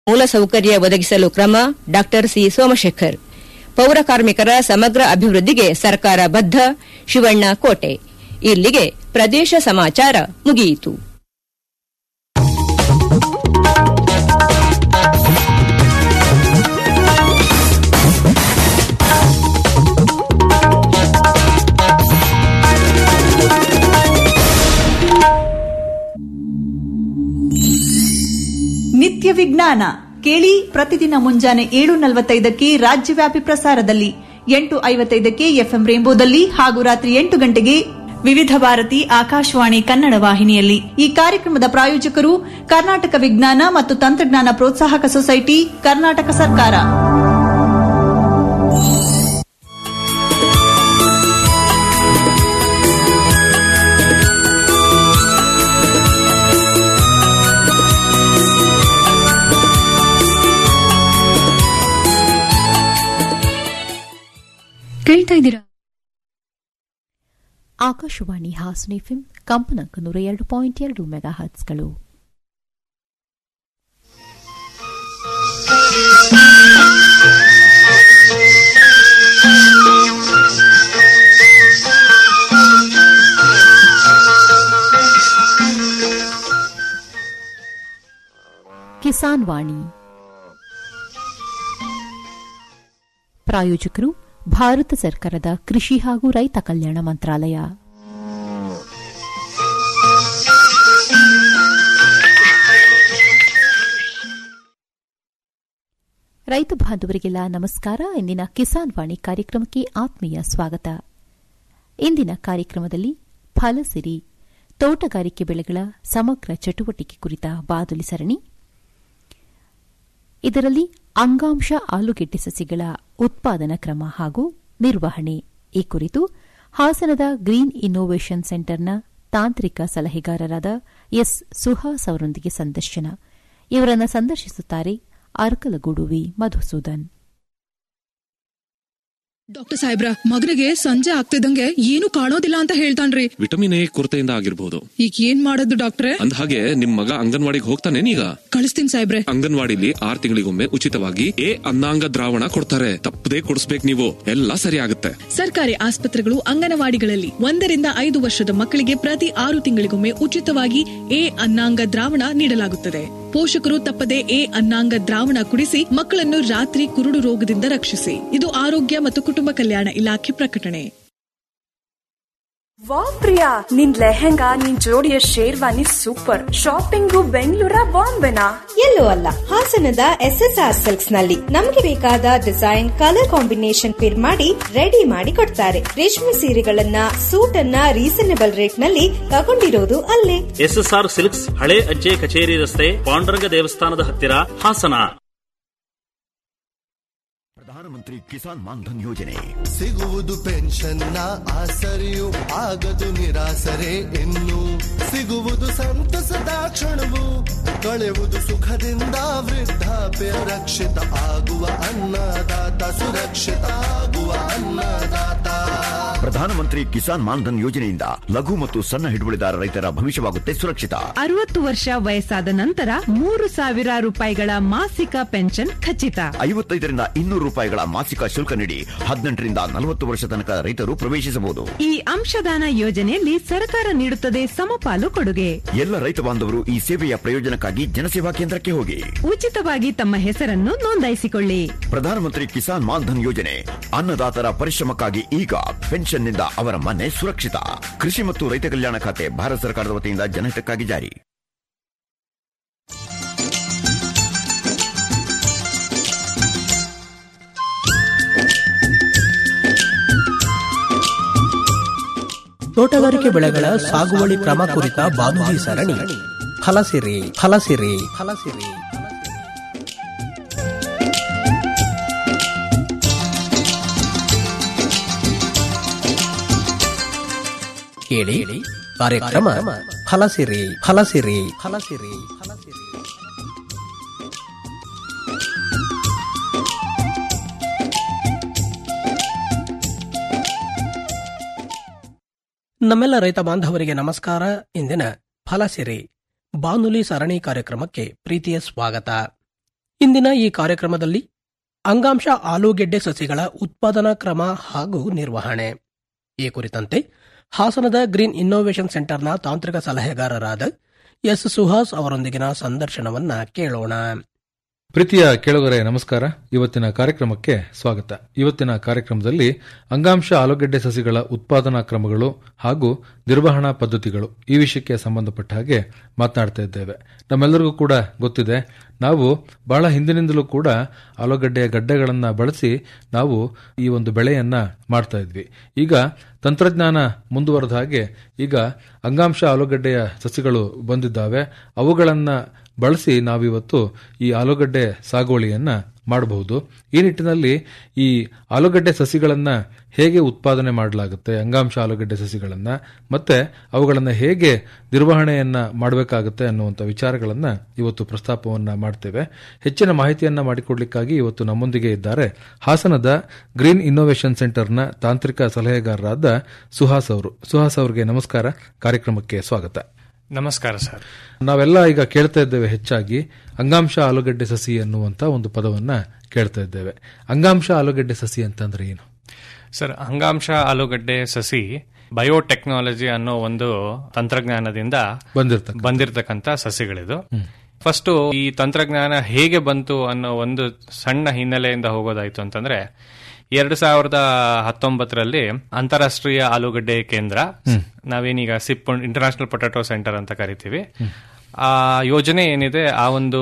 ಮೂಲಸೌಕರ್ಯ ಒದಗಿಸಲು ಕ್ರಮ ಡಾ ಸಿ ಸೋಮಶೇಖರ್ ಪೌರ ಕಾರ್ಮಿಕರ ಸಮಗ್ರ ಅಭಿವೃದ್ಧಿಗೆ ಸರ್ಕಾರ ಬದ್ಧ ಶಿವಣ್ಣ ಕೋಟೆ ಇಲ್ಲಿಗೆ ಪ್ರದೇಶ ಸಮಾಚಾರ ಮುಗಿಯಿತು ನಿತ್ಯ ವಿಜ್ಞಾನ ಕೇಳಿ ಪ್ರತಿದಿನ ಮುಂಜಾನೆ ಏಳು ನಲವತ್ತೈದಕ್ಕೆ ರಾಜ್ಯವ್ಯಾಪಿ ಪ್ರಸಾರದಲ್ಲಿ ಎಂಟು ಐವತ್ತೈದಕ್ಕೆ ಎಫ್ಎಂ ರೇಂಬೋದಲ್ಲಿ ಹಾಗೂ ರಾತ್ರಿ ಎಂಟು ಗಂಟೆಗೆ ವಿವಿಧ ಭಾರತಿ ಆಕಾಶವಾಣಿ ಕನ್ನಡ ವಾಹಿನಿಯಲ್ಲಿ ಈ ಕಾರ್ಯಕ್ರಮದ ಪ್ರಾಯೋಜಕರು ಕರ್ನಾಟಕ ವಿಜ್ಞಾನ ಮತ್ತು ತಂತ್ರಜ್ಞಾನ ಪ್ರೋತ್ಸಾಹಕ ಸೊಸೈಟಿ ಕರ್ನಾಟಕ ಸರ್ಕಾರ ಕೇಳ್ತಾ ಇದ್ದೀರಾ ಆಕಾಶವಾಣಿ ಹಾಸನ ಎಫ್ಎಂ ಕಂಪನಾಂಕ ನೂರ ಎರಡು ಪಾಯಿಂಟ್ ಎರಡು ಮೆಗಾ ಹರ್ಟ್ಸ್ಗಳು ಕಿಸಾನ್ ವಾಣಿ ಪ್ರಾಯೋಜಕರು ಭಾರತ ಸರ್ಕಾರದ ಕೃಷಿ ಹಾಗೂ ರೈತ ಕಲ್ಯಾಣ ಮಂತ್ರಾಲಯ ರೈತ ಬಾಂಧವರಿಗೆಲ್ಲ ನಮಸ್ಕಾರ ಇಂದಿನ ಕಿಸಾನ್ ವಾಣಿ ಕಾರ್ಯಕ್ರಮಕ್ಕೆ ಆತ್ಮೀಯ ಸ್ವಾಗತ ಇಂದಿನ ಕಾರ್ಯಕ್ರಮದಲ್ಲಿ ಫಲಸಿರಿ ತೋಟಗಾರಿಕೆ ಬೆಳೆಗಳ ಸಮಗ್ರ ಚಟುವಟಿಕೆ ಕುರಿತ ಬಾದುಲಿ ಸರಣಿ ಇದರಲ್ಲಿ ಅಂಗಾಂಶ ಆಲೂಗೆಡ್ಡೆ ಸಸಿಗಳ ಉತ್ಪಾದನಾ ಕ್ರಮ ಹಾಗೂ ನಿರ್ವಹಣೆ ಈ ಕುರಿತು ಹಾಸನದ ಗ್ರೀನ್ ಇನ್ನೋವೇಷನ್ ಸೆಂಟರ್ನ ತಾಂತ್ರಿಕ ಸಲಹೆಗಾರರಾದ ಎಸ್ ಸುಹಾಸ್ ಅವರೊಂದಿಗೆ ಸಂದರ್ಶನ ಇವರನ್ನು ಸಂದರ್ಶಿಸುತ್ತಾರೆ ಅರ್ಕಲಗೂಡು ವಿ ಮಧುಸೂದನ್ ಡಾಕ್ಟರ್ ಸಾಹೇಬ್ರ ಮಗನಿಗೆ ಸಂಜೆ ಆಗ್ತಿದ್ದಂಗೆ ಏನು ಕಾಣೋದಿಲ್ಲ ಅಂತ ಹೇಳ್ತಾನ್ರಿ ವಿಟಮಿನ್ ಎ ಕೊರತೆಯಿಂದ ಆಗಿರ್ಬೋದು ಈಗ ಏನ್ ಮಾಡೋದು ಡಾಕ್ಟ್ರೆ ಅಂದ ಹಾಗೆ ನಿಮ್ ಮಗ ಅಂಗನವಾಡಿಗೆ ಹೋಗ್ತಾನೇನೀಗ ಕಳಿಸ್ತೀನಿ ಸಾಹೇಬ್ರೆ ಅಂಗನವಾಡಿಲಿ ಆರ್ ತಿಂಗಳಿಗೊಮ್ಮೆ ಉಚಿತವಾಗಿ ಎ ಅನ್ನಾಂಗ ದ್ರಾವಣ ಕೊಡ್ತಾರೆ ತಪ್ಪದೇ ಕೊಡಿಸ್ಬೇಕು ನೀವು ಎಲ್ಲ ಸರಿ ಆಗುತ್ತೆ ಸರ್ಕಾರಿ ಆಸ್ಪತ್ರೆಗಳು ಅಂಗನವಾಡಿಗಳಲ್ಲಿ ಒಂದರಿಂದ ಐದು ವರ್ಷದ ಮಕ್ಕಳಿಗೆ ಪ್ರತಿ ಆರು ತಿಂಗಳಿಗೊಮ್ಮೆ ಉಚಿತವಾಗಿ ಎ ಅನ್ನಾಂಗ ದ್ರಾವಣ ನೀಡಲಾಗುತ್ತದೆ ಪೋಷಕರು ತಪ್ಪದೆ ಎ ಅನ್ನಾಂಗ ದ್ರಾವಣ ಕುಡಿಸಿ ಮಕ್ಕಳನ್ನು ರಾತ್ರಿ ಕುರುಡು ರೋಗದಿಂದ ರಕ್ಷಿಸಿ ಇದು ಆರೋಗ್ಯ ಮತ್ತು ಕುಟುಂಬ ಕಲ್ಯಾಣ ಇಲಾಖೆ ಪ್ರಕಟಣೆ ವಾ ಪ್ರಿಯಾ ನಿನ್ ಲೆಹೆಂಗಾ ನಿನ್ ಜೋಡಿಯ ಶೇರ್ವಾನಿ ಸೂಪರ್ ಶಾಪಿಂಗು ಬೆಂಗಳೂರ ಬಾಂಬೆನಾ ಎಲ್ಲೂ ಅಲ್ಲ ಹಾಸನದ ಎಸ್ ಎಸ್ ಆರ್ ಸಿಲ್ಕ್ಸ್ ನಲ್ಲಿ ನಮ್ಗೆ ಬೇಕಾದ ಡಿಸೈನ್ ಕಲರ್ ಕಾಂಬಿನೇಷನ್ ಪಿರ್ ಮಾಡಿ ರೆಡಿ ಮಾಡಿ ಕೊಡ್ತಾರೆ ರೇಷ್ಮೆ ಸೀರೆಗಳನ್ನ ಸೂಟ್ ಅನ್ನ ರೀಸನೇಬಲ್ ರೇಟ್ ನಲ್ಲಿ ತಗೊಂಡಿರೋದು ಅಲ್ಲೇ ಎಸ್ಎಸ್ಆರ್ ಸಿಲ್ಕ್ಸ್ ಹಳೆ ಅಜ್ಜೆ ಕಚೇರಿ ರಸ್ತೆ ಪಾಂಡುರಂಗ ದೇವಸ್ಥಾನದ ಹತ್ತಿರ ಹಾಸನ ಪ್ರಧಾನಮಂತ್ರಿ ಕಿಸಾನ್ ಮಾನ್ಧನ್ ಯೋಜನೆ ಸಿಗುವುದು ಪೆನ್ಷನ್ನ ಆಸರೆಯು ಆಗದು ನಿರಾಸರೆ ಇನ್ನು ಸಿಗುವುದು ಸಂತಸದ ಕ್ಷಣವು ಕಳೆವುದು ಸುಖದಿಂದ ವೃದ್ಧಾಪ್ಯ ರಕ್ಷಿತ ಆಗುವ ಅನ್ನದಾತ ಸುರಕ್ಷಿತ ಆಗುವ ಅನ್ನದಾತ ಪ್ರಧಾನಮಂತ್ರಿ ಕಿಸಾನ್ ಮಾನ್ಧನ್ ಯೋಜನೆಯಿಂದ ಲಘು ಮತ್ತು ಸಣ್ಣ ಹಿಡುವಳಿದಾರ ರೈತರ ಭವಿಷ್ಯವಾಗುತ್ತೆ ಸುರಕ್ಷಿತ ಅರವತ್ತು ವರ್ಷ ವಯಸ್ಸಾದ ನಂತರ ಮೂರು ಸಾವಿರ ರೂಪಾಯಿಗಳ ಮಾಸಿಕ ಪೆನ್ಷನ್ ಖಚಿತ ಐವತ್ತೈದರಿಂದ ಇನ್ನೂರು ರೂಪಾಯಿಗಳ ಮಾಸಿಕ ಶುಲ್ಕ ನೀಡಿ ಹದಿನೆಂಟರಿಂದ ನಲವತ್ತು ವರ್ಷ ತನಕ ರೈತರು ಪ್ರವೇಶಿಸಬಹುದು ಈ ಅಂಶದಾನ ಯೋಜನೆಯಲ್ಲಿ ಸರ್ಕಾರ ನೀಡುತ್ತದೆ ಸಮಪಾಲು ಕೊಡುಗೆ ಎಲ್ಲ ರೈತ ಬಾಂಧವರು ಈ ಸೇವೆಯ ಪ್ರಯೋಜನಕ್ಕಾಗಿ ಜನಸೇವಾ ಕೇಂದ್ರಕ್ಕೆ ಹೋಗಿ ಉಚಿತವಾಗಿ ತಮ್ಮ ಹೆಸರನ್ನು ನೋಂದಾಯಿಸಿಕೊಳ್ಳಿ ಪ್ರಧಾನಮಂತ್ರಿ ಕಿಸಾನ್ ಮಾನ್ಧನ್ ಯೋಜನೆ ಅನ್ನದಾತರ ಪರಿಶ್ರಮಕ್ಕಾಗಿ ಈಗ ಪೆನ್ಷನ್ನಿಂದ ಅವರ ಮನೆ ಸುರಕ್ಷಿತ ಕೃಷಿ ಮತ್ತು ರೈತ ಕಲ್ಯಾಣ ಖಾತೆ ಭಾರತ ಸರ್ಕಾರದ ವತಿಯಿಂದ ಜನಹಿತಕ್ಕಾಗಿ ಜಾರಿ ತೋಟಗಾರಿಕೆ ಬೆಳೆಗಳ ಸಾಗುವಳಿ ಕ್ರಮ ಕುರಿತ ಬಾನುಲಿ ಸರಣಿ ಫಲಸಿರಿ ಫಲಸಿರಿ ಫಲಸಿರಿ ಕೇಳಿ ಕಾರ್ಯಕ್ರಮ ಫಲಸಿರಿ ಫಲಸಿರಿ ಫಲಸಿರಿ ಫಲಸಿರಿ ನಮ್ಮೆಲ್ಲ ರೈತ ಬಾಂಧವರಿಗೆ ನಮಸ್ಕಾರ ಇಂದಿನ ಫಲಸಿರಿ ಬಾನುಲಿ ಸರಣಿ ಕಾರ್ಯಕ್ರಮಕ್ಕೆ ಪ್ರೀತಿಯ ಸ್ವಾಗತ ಇಂದಿನ ಈ ಕಾರ್ಯಕ್ರಮದಲ್ಲಿ ಅಂಗಾಂಶ ಆಲೂಗೆಡ್ಡೆ ಸಸಿಗಳ ಉತ್ಪಾದನಾ ಕ್ರಮ ಹಾಗೂ ನಿರ್ವಹಣೆ ಈ ಕುರಿತಂತೆ ಹಾಸನದ ಗ್ರೀನ್ ಇನ್ನೋವೇಷನ್ ಸೆಂಟರ್ನ ತಾಂತ್ರಿಕ ಸಲಹೆಗಾರರಾದ ಎಸ್ ಸುಹಾಸ್ ಅವರೊಂದಿಗಿನ ಸಂದರ್ಶನವನ್ನ ಕೇಳೋಣ ಪ್ರೀತಿಯ ಕೇಳುಗರೆ ನಮಸ್ಕಾರ ಇವತ್ತಿನ ಕಾರ್ಯಕ್ರಮಕ್ಕೆ ಸ್ವಾಗತ ಇವತ್ತಿನ ಕಾರ್ಯಕ್ರಮದಲ್ಲಿ ಅಂಗಾಂಶ ಆಲೂಗೆಡ್ಡೆ ಸಸಿಗಳ ಉತ್ಪಾದನಾ ಕ್ರಮಗಳು ಹಾಗೂ ನಿರ್ವಹಣಾ ಪದ್ಧತಿಗಳು ಈ ವಿಷಯಕ್ಕೆ ಸಂಬಂಧಪಟ್ಟ ಹಾಗೆ ಮಾತನಾಡ್ತಾ ಇದ್ದೇವೆ ನಮ್ಮೆಲ್ಲರಿಗೂ ಕೂಡ ಗೊತ್ತಿದೆ ನಾವು ಬಹಳ ಹಿಂದಿನಿಂದಲೂ ಕೂಡ ಆಲೂಗಡ್ಡೆಯ ಗಡ್ಡೆಗಳನ್ನ ಬಳಸಿ ನಾವು ಈ ಒಂದು ಬೆಳೆಯನ್ನ ಮಾಡ್ತಾ ಇದ್ವಿ ಈಗ ತಂತ್ರಜ್ಞಾನ ಮುಂದುವರೆದ ಹಾಗೆ ಈಗ ಅಂಗಾಂಶ ಆಲೂಗಡ್ಡೆಯ ಸಸಿಗಳು ಬಂದಿದ್ದಾವೆ ಅವುಗಳನ್ನ ಬಳಸಿ ನಾವಿವತ್ತು ಈ ಆಲೂಗಡ್ಡೆ ಸಾಗುವಳಿಯನ್ನ ಮಾಡಬಹುದು ಈ ನಿಟ್ಟಿನಲ್ಲಿ ಈ ಆಲೂಗಡ್ಡೆ ಸಸಿಗಳನ್ನ ಹೇಗೆ ಉತ್ಪಾದನೆ ಮಾಡಲಾಗುತ್ತೆ ಅಂಗಾಂಶ ಆಲೂಗಡ್ಡೆ ಸಸಿಗಳನ್ನ ಮತ್ತೆ ಅವುಗಳನ್ನ ಹೇಗೆ ನಿರ್ವಹಣೆಯನ್ನ ಮಾಡಬೇಕಾಗುತ್ತೆ ಅನ್ನುವಂಥ ವಿಚಾರಗಳನ್ನ ಇವತ್ತು ಪ್ರಸ್ತಾಪವನ್ನ ಮಾಡ್ತೇವೆ ಹೆಚ್ಚಿನ ಮಾಹಿತಿಯನ್ನ ಮಾಡಿಕೊಡ್ಲಿಕ್ಕಾಗಿ ಇವತ್ತು ನಮ್ಮೊಂದಿಗೆ ಇದ್ದಾರೆ ಹಾಸನದ ಗ್ರೀನ್ ಇನ್ನೋವೇಷನ್ ಸೆಂಟರ್ನ ತಾಂತ್ರಿಕ ಸಲಹೆಗಾರರಾದ ಸುಹಾಸ್ ಅವರು ಸುಹಾಸ್ ಅವರಿಗೆ ನಮಸ್ಕಾರ ಕಾರ್ಯಕ್ರಮಕ್ಕೆ ಸ್ವಾಗತ ನಮಸ್ಕಾರ ಸರ್ ನಾವೆಲ್ಲ ಈಗ ಕೇಳ್ತಾ ಇದ್ದೇವೆ ಹೆಚ್ಚಾಗಿ ಅಂಗಾಂಶ ಆಲೂಗಡ್ಡೆ ಸಸಿ ಅನ್ನುವಂತ ಒಂದು ಪದವನ್ನ ಕೇಳ್ತಾ ಇದ್ದೇವೆ ಅಂಗಾಂಶ ಆಲೂಗಡ್ಡೆ ಸಸಿ ಅಂತಂದ್ರೆ ಏನು ಸರ್ ಅಂಗಾಂಶ ಆಲೂಗಡ್ಡೆ ಸಸಿ ಬಯೋಟೆಕ್ನಾಲಜಿ ಅನ್ನೋ ಒಂದು ತಂತ್ರಜ್ಞಾನದಿಂದ ಬಂದಿರ್ತಕ್ಕ ಬಂದಿರತಕ್ಕಂತ ಸಸಿಗಳಿದು ಫಸ್ಟ್ ಈ ತಂತ್ರಜ್ಞಾನ ಹೇಗೆ ಬಂತು ಅನ್ನೋ ಒಂದು ಸಣ್ಣ ಹಿನ್ನೆಲೆಯಿಂದ ಹೋಗೋದಾಯ್ತು ಅಂತಂದ್ರೆ ಎರಡು ಸಾವಿರದ ಹತ್ತೊಂಬತ್ತರಲ್ಲಿ ಅಂತಾರಾಷ್ಟ್ರೀಯ ಆಲೂಗಡ್ಡೆ ಕೇಂದ್ರ ನಾವೇನೀಗ ಸಿಪ್ ಇಂಟರ್ನ್ಯಾಷನಲ್ ಪೊಟ್ಯಾಟೊ ಸೆಂಟರ್ ಅಂತ ಕರಿತೀವಿ ಆ ಯೋಜನೆ ಏನಿದೆ ಆ ಒಂದು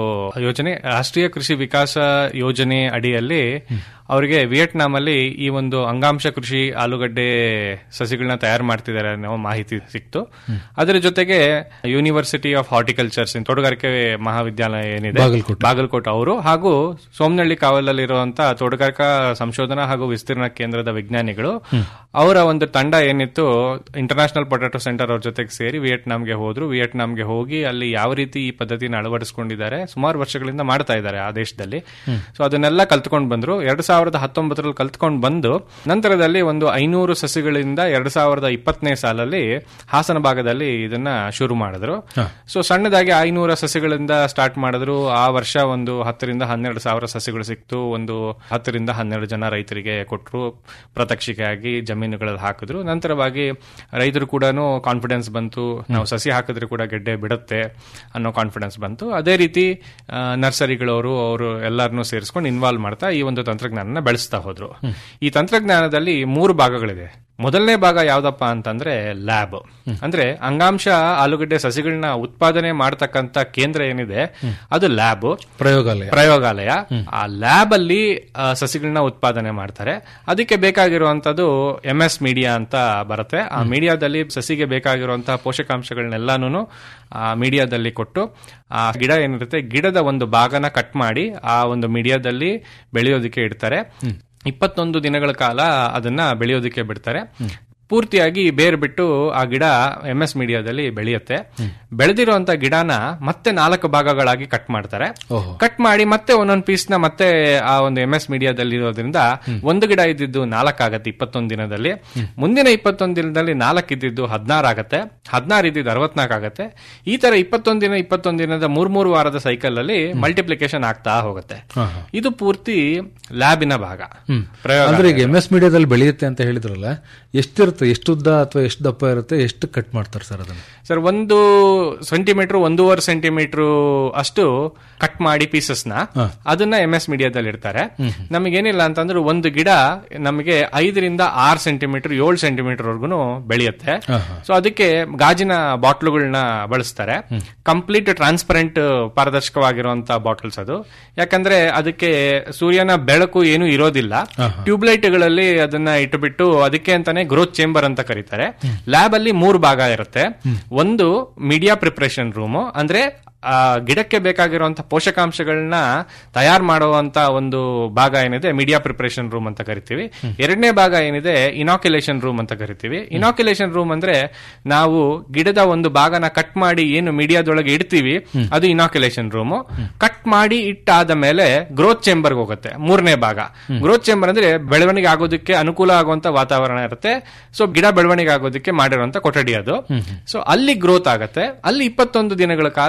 ಯೋಜನೆ ರಾಷ್ಟ್ರೀಯ ಕೃಷಿ ವಿಕಾಸ ಯೋಜನೆ ಅಡಿಯಲ್ಲಿ ಅವರಿಗೆ ವಿಯೆಟ್ನಾಂ ಅಲ್ಲಿ ಈ ಒಂದು ಅಂಗಾಂಶ ಕೃಷಿ ಆಲೂಗಡ್ಡೆ ಸಸಿಗಳನ್ನ ತಯಾರು ಮಾಡ್ತಿದ್ದಾರೆ ಅನ್ನೋ ಮಾಹಿತಿ ಸಿಕ್ತು ಅದರ ಜೊತೆಗೆ ಯೂನಿವರ್ಸಿಟಿ ಆಫ್ ಹಾರ್ಟಿಕಲ್ಚರ್ಸ್ ತೋಟಗಾರಿಕೆ ಮಹಾವಿದ್ಯಾಲಯ ಏನಿದೆ ಬಾಗಲಕೋಟೆ. ಬಾಗಲಕೋಟೆ ಅವರು ಹಾಗೂ ಸೋಮನಹಳ್ಳಿ ಕಾವಲಲ್ಲಿರುವಂತಹ ತೋಟಗಾರಿಕಾ ಸಂಶೋಧನಾ ಹಾಗೂ ವಿಸ್ತೀರ್ಣ ಕೇಂದ್ರದ ವಿಜ್ಞಾನಿಗಳು ಅವರ ಒಂದು ತಂಡ ಏನಿತ್ತು ಇಂಟರ್ನ್ಯಾಷನಲ್ ಪೊಟ್ಯಾಟೊ ಸೆಂಟರ್ ಅವ್ರ ಜೊತೆಗೆ ಸೇರಿ ವಿಯೆಟ್ನಾಂಗೆ ಹೋದ್ರು ವಿಯೆಟ್ನಾಂಗೆ ಹೋಗಿ ಅಲ್ಲಿ ಯಾವ ರೀತಿ ಈ ಪದ್ಧತಿನ ಅಳವಡಿಸಿಕೊಂಡಿದ್ದಾರೆ ಸುಮಾರು ವರ್ಷಗಳಿಂದ ಮಾಡ್ತಾ ಇದ್ದಾರೆ ಆ ದೇಶದಲ್ಲಿ ಸೊ ಅದನ್ನೆಲ್ಲ ಕಲ್ತ್ಕೊಂಡು ಬಂದ್ರು ಎರಡ್ ಸಾವಿರದ ಹತ್ತೊಂಬತ್ತರಲ್ಲಿ ಕಲ್ತ್ಕೊಂಡು ಬಂದು ನಂತರದಲ್ಲಿ ಒಂದು ಐನೂರು ಸಸಿಗಳಿಂದ ಎರಡ್ ಸಾವಿರದ ಇಪ್ಪತ್ತನೇ ಸಾಲಲ್ಲಿ ಹಾಸನ ಭಾಗದಲ್ಲಿ ಇದನ್ನ ಶುರು ಮಾಡಿದ್ರು ಸೊ ಸಣ್ಣದಾಗಿ ಐನೂರ ಸಸಿಗಳಿಂದ ಸ್ಟಾರ್ಟ್ ಮಾಡಿದ್ರು ಆ ವರ್ಷ ಒಂದು ಹತ್ತರಿಂದ ಹನ್ನೆರಡು ಸಾವಿರ ಸಸಿಗಳು ಸಿಕ್ತು ಒಂದು ಹತ್ತರಿಂದ ಹನ್ನೆರಡು ಜನ ರೈತರಿಗೆ ಕೊಟ್ಟರು ಪ್ರತ್ಯಕ್ಷಿಕೆಯಾಗಿ ಜಮೀನುಗಳಲ್ಲಿ ಹಾಕಿದ್ರು ನಂತರವಾಗಿ ರೈತರು ಕೂಡ ಕಾನ್ಫಿಡೆನ್ಸ್ ಬಂತು ನಾವು ಸಸಿ ಹಾಕಿದ್ರೆ ಕೂಡ ಗೆಡ್ಡೆ ಬಿಡುತ್ತೆ ಅನ್ನೋ ಕಾನ್ಫಿಡೆನ್ಸ್ ಬಂತು ಅದೇ ರೀತಿ ಆ, ನರ್ಸರಿಗಳವರು ಅವರು ಎಲ್ಲರನ್ನೂ ಸೇರಿಸ್ಕೊಂಡು ಇನ್ವಾಲ್ವ್ ಮಾಡ್ತಾ ಈ ಒಂದು ತಂತ್ರಜ್ಞಾನನ ಬೆಳೆಸ್ತಾ ಹೋದ್ರು ಈ ತಂತ್ರಜ್ಞಾನದಲ್ಲಿ ಮೂರು ಭಾಗಗಳಿದೆ ಮೊದಲನೇ ಭಾಗ ಯಾವ್ದಪ್ಪ ಅಂತಂದ್ರೆ ಲ್ಯಾಬ್ ಅಂದ್ರೆ ಅಂಗಾಂಶ ಆಲೂಗಡ್ಡೆ ಸಸಿಗಳನ್ನ ಉತ್ಪಾದನೆ ಮಾಡತಕ್ಕಂತ ಕೇಂದ್ರ ಏನಿದೆ ಅದು ಲ್ಯಾಬ್ ಪ್ರಯೋಗಾಲಯ ಪ್ರಯೋಗಾಲಯ ಆ ಲ್ಯಾಬ್ ಅಲ್ಲಿ ಆ, ಸಸಿಗಳನ್ನ ಉತ್ಪಾದನೆ ಮಾಡ್ತಾರೆ ಅದಕ್ಕೆ ಬೇಕಾಗಿರುವಂತದ್ದು ಎಂ ಎಸ್ ಮೀಡಿಯಾ ಅಂತ ಬರುತ್ತೆ ಆ ಮೀಡಿಯಾದಲ್ಲಿ ಸಸಿಗೆ ಬೇಕಾಗಿರುವಂತಹ ಪೋಷಕಾಂಶಗಳನ್ನೆಲ್ಲಾನು ಆ ಮೀಡಿಯಾದಲ್ಲಿ ಕೊಟ್ಟು ಆ ಗಿಡ ಏನಿರುತ್ತೆ ಗಿಡದ ಒಂದು ಭಾಗನ ಕಟ್ ಮಾಡಿ ಆ ಒಂದು ಮೀಡಿಯಾದಲ್ಲಿ ಬೆಳೆಯೋದಕ್ಕೆ ಇಡ್ತಾರೆ ಇಪ್ಪತ್ತೊಂದು ದಿನಗಳ ಕಾಲ ಅದನ್ನ ಬೆಳೆಯೋದಕ್ಕೆ ಬಿಡ್ತಾರೆ ಪೂರ್ತಿಯಾಗಿ ಬೇರ್ ಬಿಟ್ಟು ಆ ಗಿಡ ಎಂ ಎಸ್ ಮೀಡಿಯಾದಲ್ಲಿ ಬೆಳೆಯುತ್ತೆ ಬೆಳೆದಿರುವಂತ ಗಿಡನ ಮತ್ತೆ ನಾಲ್ಕು ಭಾಗಗಳಾಗಿ ಕಟ್ ಮಾಡ್ತಾರೆ ಕಟ್ ಮಾಡಿ ಮತ್ತೆ ಒಂದೊಂದು ಪೀಸ್ ನ ಮತ್ತೆ ಆ ಒಂದು ಎಂ ಎಸ್ ಮೀಡಿಯಾದಲ್ಲಿ ಇರೋದ್ರಿಂದ ಒಂದು ಗಿಡ ಇದ್ದಿದ್ದು ನಾಲ್ಕಾಗತ್ತೆ ಇಪ್ಪತ್ತೊಂದು ದಿನದಲ್ಲಿ ಮುಂದಿನ ಇಪ್ಪತ್ತೊಂದು ದಿನದಲ್ಲಿ ನಾಲ್ಕು ಇದ್ದಿದ್ದು ಹದಿನಾರು ಆಗತ್ತೆ ಹದಿನಾರು ಇದ್ದಿದ್ದು ಅರವತ್ನಾಲ್ಕು ಆಗತ್ತೆ ಈ ತರ ಇಪ್ಪತ್ತೊಂದು ದಿನ ಇಪ್ಪತ್ತೊಂದು ದಿನದ ಮೂರ್ ಮೂರು ವಾರದ ಸೈಕಲ್ ಅಲ್ಲಿ ಮಲ್ಟಿಪ್ಲಿಕೇಶನ್ ಆಗ್ತಾ ಹೋಗುತ್ತೆ ಇದು ಪೂರ್ತಿ ಲ್ಯಾಬಿನ ಭಾಗ ಹ್ಮ್. ಪ್ರಯೋಗ ಅಂದ್ರೆ ಈಗ ಎಂ ಎಸ್ ಮೀಡಿಯಾದಲ್ಲಿ ಬೆಳೆಯುತ್ತೆ ಅಂತ ಹೇಳಿದ್ರಲ್ಲ ಎಷ್ಟಿರುತ್ತೆ ಎಷ್ಟು ಉದ್ದ ಅಥವಾ ಎಷ್ಟು ದಪ್ಪ ಇರುತ್ತೆ ಎಷ್ಟು ಕಟ್ ಮಾಡ್ತಾರೆ ಸರ್ ಅದನ್ನ ಸರ್ ಒಂದು ಸೆಂಟಿಮೀಟರ್ ಒಂದೂವರೆ ಸೆಂಟಿಮೀಟರ್ ಅಷ್ಟು ಕಟ್ ಮಾಡಿ ಪೀಸಸ್ ನ ಅದನ್ನ ಎಂ ಎಸ್ ಮೀಡಿಯಾದಲ್ಲಿ ಇಡ್ತಾರೆ ನಮಗೇನಿಲ್ಲ ಅಂತಂದ್ರೆ ಒಂದು ಗಿಡ ನಮಗೆ ಐದರಿಂದ ಆರು ಸೆಂಟಿಮೀಟರ್ ಏಳು ಸೆಂಟಿಮೀಟರ್ ವರ್ಗುನು ಬೆಳೆಯುತ್ತೆ ಸೊ ಅದಕ್ಕೆ ಗಾಜಿನ ಬಾಟ್ಲುಗಳನ್ನ ಬಳಸ್ತಾರೆ ಕಂಪ್ಲೀಟ್ ಟ್ರಾನ್ಸ್ಪರೆಂಟ್ ಪಾರದರ್ಶಕವಾಗಿರುವಂತಹ ಬಾಟಲ್ಸ್ ಅದು ಯಾಕಂದ್ರೆ ಅದಕ್ಕೆ ಸೂರ್ಯನ ಬೆಳಕು ಏನು ಇರೋದಿಲ್ಲ ಟ್ಯೂಬ್ಲೈಟ್ ಗಳಲ್ಲಿ ಅದನ್ನ ಇಟ್ಟುಬಿಟ್ಟು ಅದಕ್ಕೆ ಅಂತಾನೆ ಗ್ರೋತ್ ಚೇಂಬರ್ ಅಂತ ಕರೀತಾರೆ ಲ್ಯಾಬ್ ಅಲ್ಲಿ ಮೂರು ಭಾಗ ಇರುತ್ತೆ ಒಂದು ಮೀಡಿಯಾ ಪ್ರಿಪರೇಷನ್ ರೂಮು ಅಂದ್ರೆ ಆ ಗಿಡಕ್ಕೆ ಬೇಕಾಗಿರುವಂತಹ ಪೋಷಕಾಂಶಗಳನ್ನ ತಯಾರು ಮಾಡುವಂತ ಒಂದು ಭಾಗ ಏನಿದೆ ಮೀಡಿಯಾ ಪ್ರಿಪರೇಷನ್ ರೂಮ್ ಅಂತ ಕರಿತೀವಿ ಎರಡನೇ ಭಾಗ ಏನಿದೆ ಇನಾಕ್ಯುಲೇಷನ್ ರೂಮ್ ಅಂತ ಕರಿತೀವಿ ಇನಾಕ್ಯುಲೇಷನ್ ರೂಮ್ ಅಂದ್ರೆ ನಾವು ಗಿಡದ ಒಂದು ಭಾಗನ ಕಟ್ ಮಾಡಿ ಏನು ಮೀಡಿಯಾದೊಳಗೆ ಇಡ್ತೀವಿ ಅದು ಇನಾಕ್ಯುಲೇಷನ್ ರೂಮ್ ಕಟ್ ಮಾಡಿ ಇಟ್ಟಾದ ಮೇಲೆ ಗ್ರೋತ್ ಚೇಂಬರ್ ಹೋಗುತ್ತೆ ಮೂರನೇ ಭಾಗ ಗ್ರೋತ್ ಚೇಂಬರ್ ಅಂದ್ರೆ ಬೆಳವಣಿಗೆ ಆಗೋದಕ್ಕೆ ಅನುಕೂಲ ಆಗುವಂತ ವಾತಾವರಣ ಇರುತ್ತೆ ಸೊ ಗಿಡ ಬೆಳವಣಿಗೆ ಆಗೋದಕ್ಕೆ ಮಾಡಿರುವಂತ ಕೊಠಡಿ ಅದು ಸೊ ಅಲ್ಲಿ ಗ್ರೋತ್ ಆಗತ್ತೆ ಅಲ್ಲಿ ಇಪ್ಪತ್ತೊಂದು ದಿನಗಳ ಕಾಲ ಅದು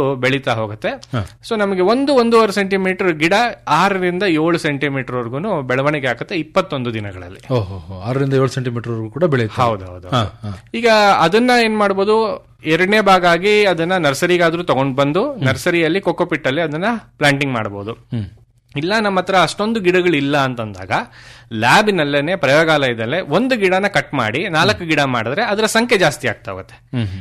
ಬೆಳೀತಾ ಹೋಗುತ್ತೆ ಸೊ ನಮಗೆ ಒಂದು ಒಂದೂವರೆ ಸೆಂಟಿಮೀಟರ್ ಗಿಡ ಆರರಿಂದ ಏಳು ಸೆಂಟಿಮೀಟರ್ ವರ್ಗು ಬೆಳವಣಿಗೆ ಆಗುತ್ತೆ ಇಪ್ಪತ್ತೊಂದು ದಿನಗಳಲ್ಲಿ ಓಹೋ ಆರರಿಂದ ಏಳು ಸೆಂಟಿಮೀಟರ್ ಕೂಡ ಬೆಳೆಯುತ್ತೆ ಹೌದೌದು ಹಾ, ಹಾ. ಈಗ ಅದನ್ನ ಏನ್ ಮಾಡ್ಬೋದು ಎರಡನೇ ಭಾಗ ಆಗಿ ಅದನ್ನ ನರ್ಸರಿಗಾದ್ರೂ ತಗೊಂಡ್ ಬಂದು ನರ್ಸರಿಯಲ್ಲಿ ಕೊಕೋಪಿಟ್ ಅಲ್ಲಿ ಅದನ್ನ ಪ್ಲಾಂಟಿಂಗ್ ಮಾಡಬಹುದು ಇಲ್ಲ ನಮ್ಮ ಹತ್ರ ಅಷ್ಟೊಂದು ಗಿಡಗಳು ಇಲ್ಲ ಅಂತಂದಾಗ ಲ್ಯಾಬಿನಲ್ಲೇನೆ ಪ್ರಯೋಗಾಲಯದಲ್ಲೇ ಒಂದು ಗಿಡನ ಕಟ್ ಮಾಡಿ ನಾಲ್ಕು ಗಿಡ ಮಾಡಿದ್ರೆ ಅದರ ಸಂಖ್ಯೆ ಜಾಸ್ತಿ ಆಗ್ತಾ ಹೋಗುತ್ತೆ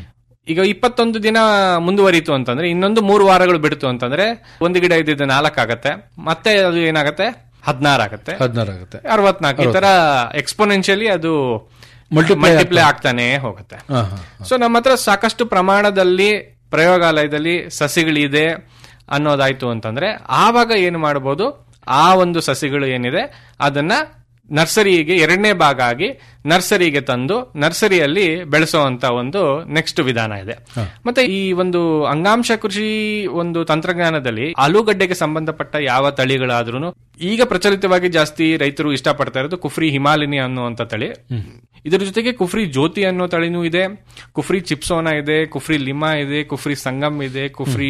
ಈಗ ಇಪ್ಪತ್ತೊಂದು ದಿನ ಮುಂದುವರಿತು ಅಂತಂದ್ರೆ ಇನ್ನೊಂದು ಮೂರು ವಾರಗಳು ಬಿಡ್ತು ಅಂತಂದ್ರೆ ಒಂದು ಗಿಡ ಇದ್ದಿದ್ದು ನಾಲ್ಕು ಆಗತ್ತೆ ಮತ್ತೆ ಅದು ಏನಾಗತ್ತೆ ಹದಿನಾರು ಆಗತ್ತೆ ಹದಿನಾರು ಆಗುತ್ತೆ ಅರವತ್ನಾಲ್ಕು ಈ ತರ ಎಕ್ಸ್ಪೋನೆನ್ಷಿಯಲಿ ಅದು Multiply ಮಲ್ಟಿಪ್ಲೈ ಆಗ್ತಾ- ಆಗ್ತಾನೆ ಹೋಗುತ್ತೆ ಹಾ, ಹಾ, ಸೊ ನಮ್ಮ ಹತ್ರ ಸಾಕಷ್ಟು ಪ್ರಮಾಣದಲ್ಲಿ ಪ್ರಯೋಗಾಲಯದಲ್ಲಿ ಸಸಿಗಳಿದೆ ಅನ್ನೋದಾಯ್ತು ಅಂತಂದ್ರೆ ಆವಾಗ ಏನು ಮಾಡಬಹುದು ಆ ಒಂದು ಸಸಿಗಳು ಏನಿದೆ ಅದನ್ನ ನರ್ಸರಿಗೆ ಎರಡನೇ ಭಾಗ ಆಗಿ ನರ್ಸರಿಗೆ ತಂದು ನರ್ಸರಿಯಲ್ಲಿ ಬೆಳೆಸುವಂತ ಒಂದು ನೆಕ್ಸ್ಟ್ ವಿಧಾನ ಇದೆ ಮತ್ತೆ ಈ ಒಂದು ಅಂಗಾಂಶ ಕೃಷಿ ಒಂದು ತಂತ್ರಜ್ಞಾನದಲ್ಲಿ ಆಲೂಗಡ್ಡೆಗೆ ಸಂಬಂಧಪಟ್ಟ ಯಾವ ತಳಿಗಳಾದ್ರೂ ಈಗ ಪ್ರಚಲಿತವಾಗಿ ಜಾಸ್ತಿ ರೈತರು ಇಷ್ಟಪಡ್ತಾ ಇರೋದು ಕುಫ್ರಿ ಹಿಮಾಲಿನಿ ಅನ್ನುವಂತ ತಳಿ ಇದರ ಜೊತೆಗೆ ಕುಫ್ರಿ ಜ್ಯೋತಿ ಅನ್ನೋ ತಳಿನೂ ಇದೆ ಕುಫ್ರಿ ಚಿಪ್ಸೋನಾ ಇದೆ ಕುಫ್ರಿ ಲಿಮಾ ಇದೆ ಕುಫ್ರಿ ಸಂಗಮ್ ಇದೆ ಕುಫ್ರಿ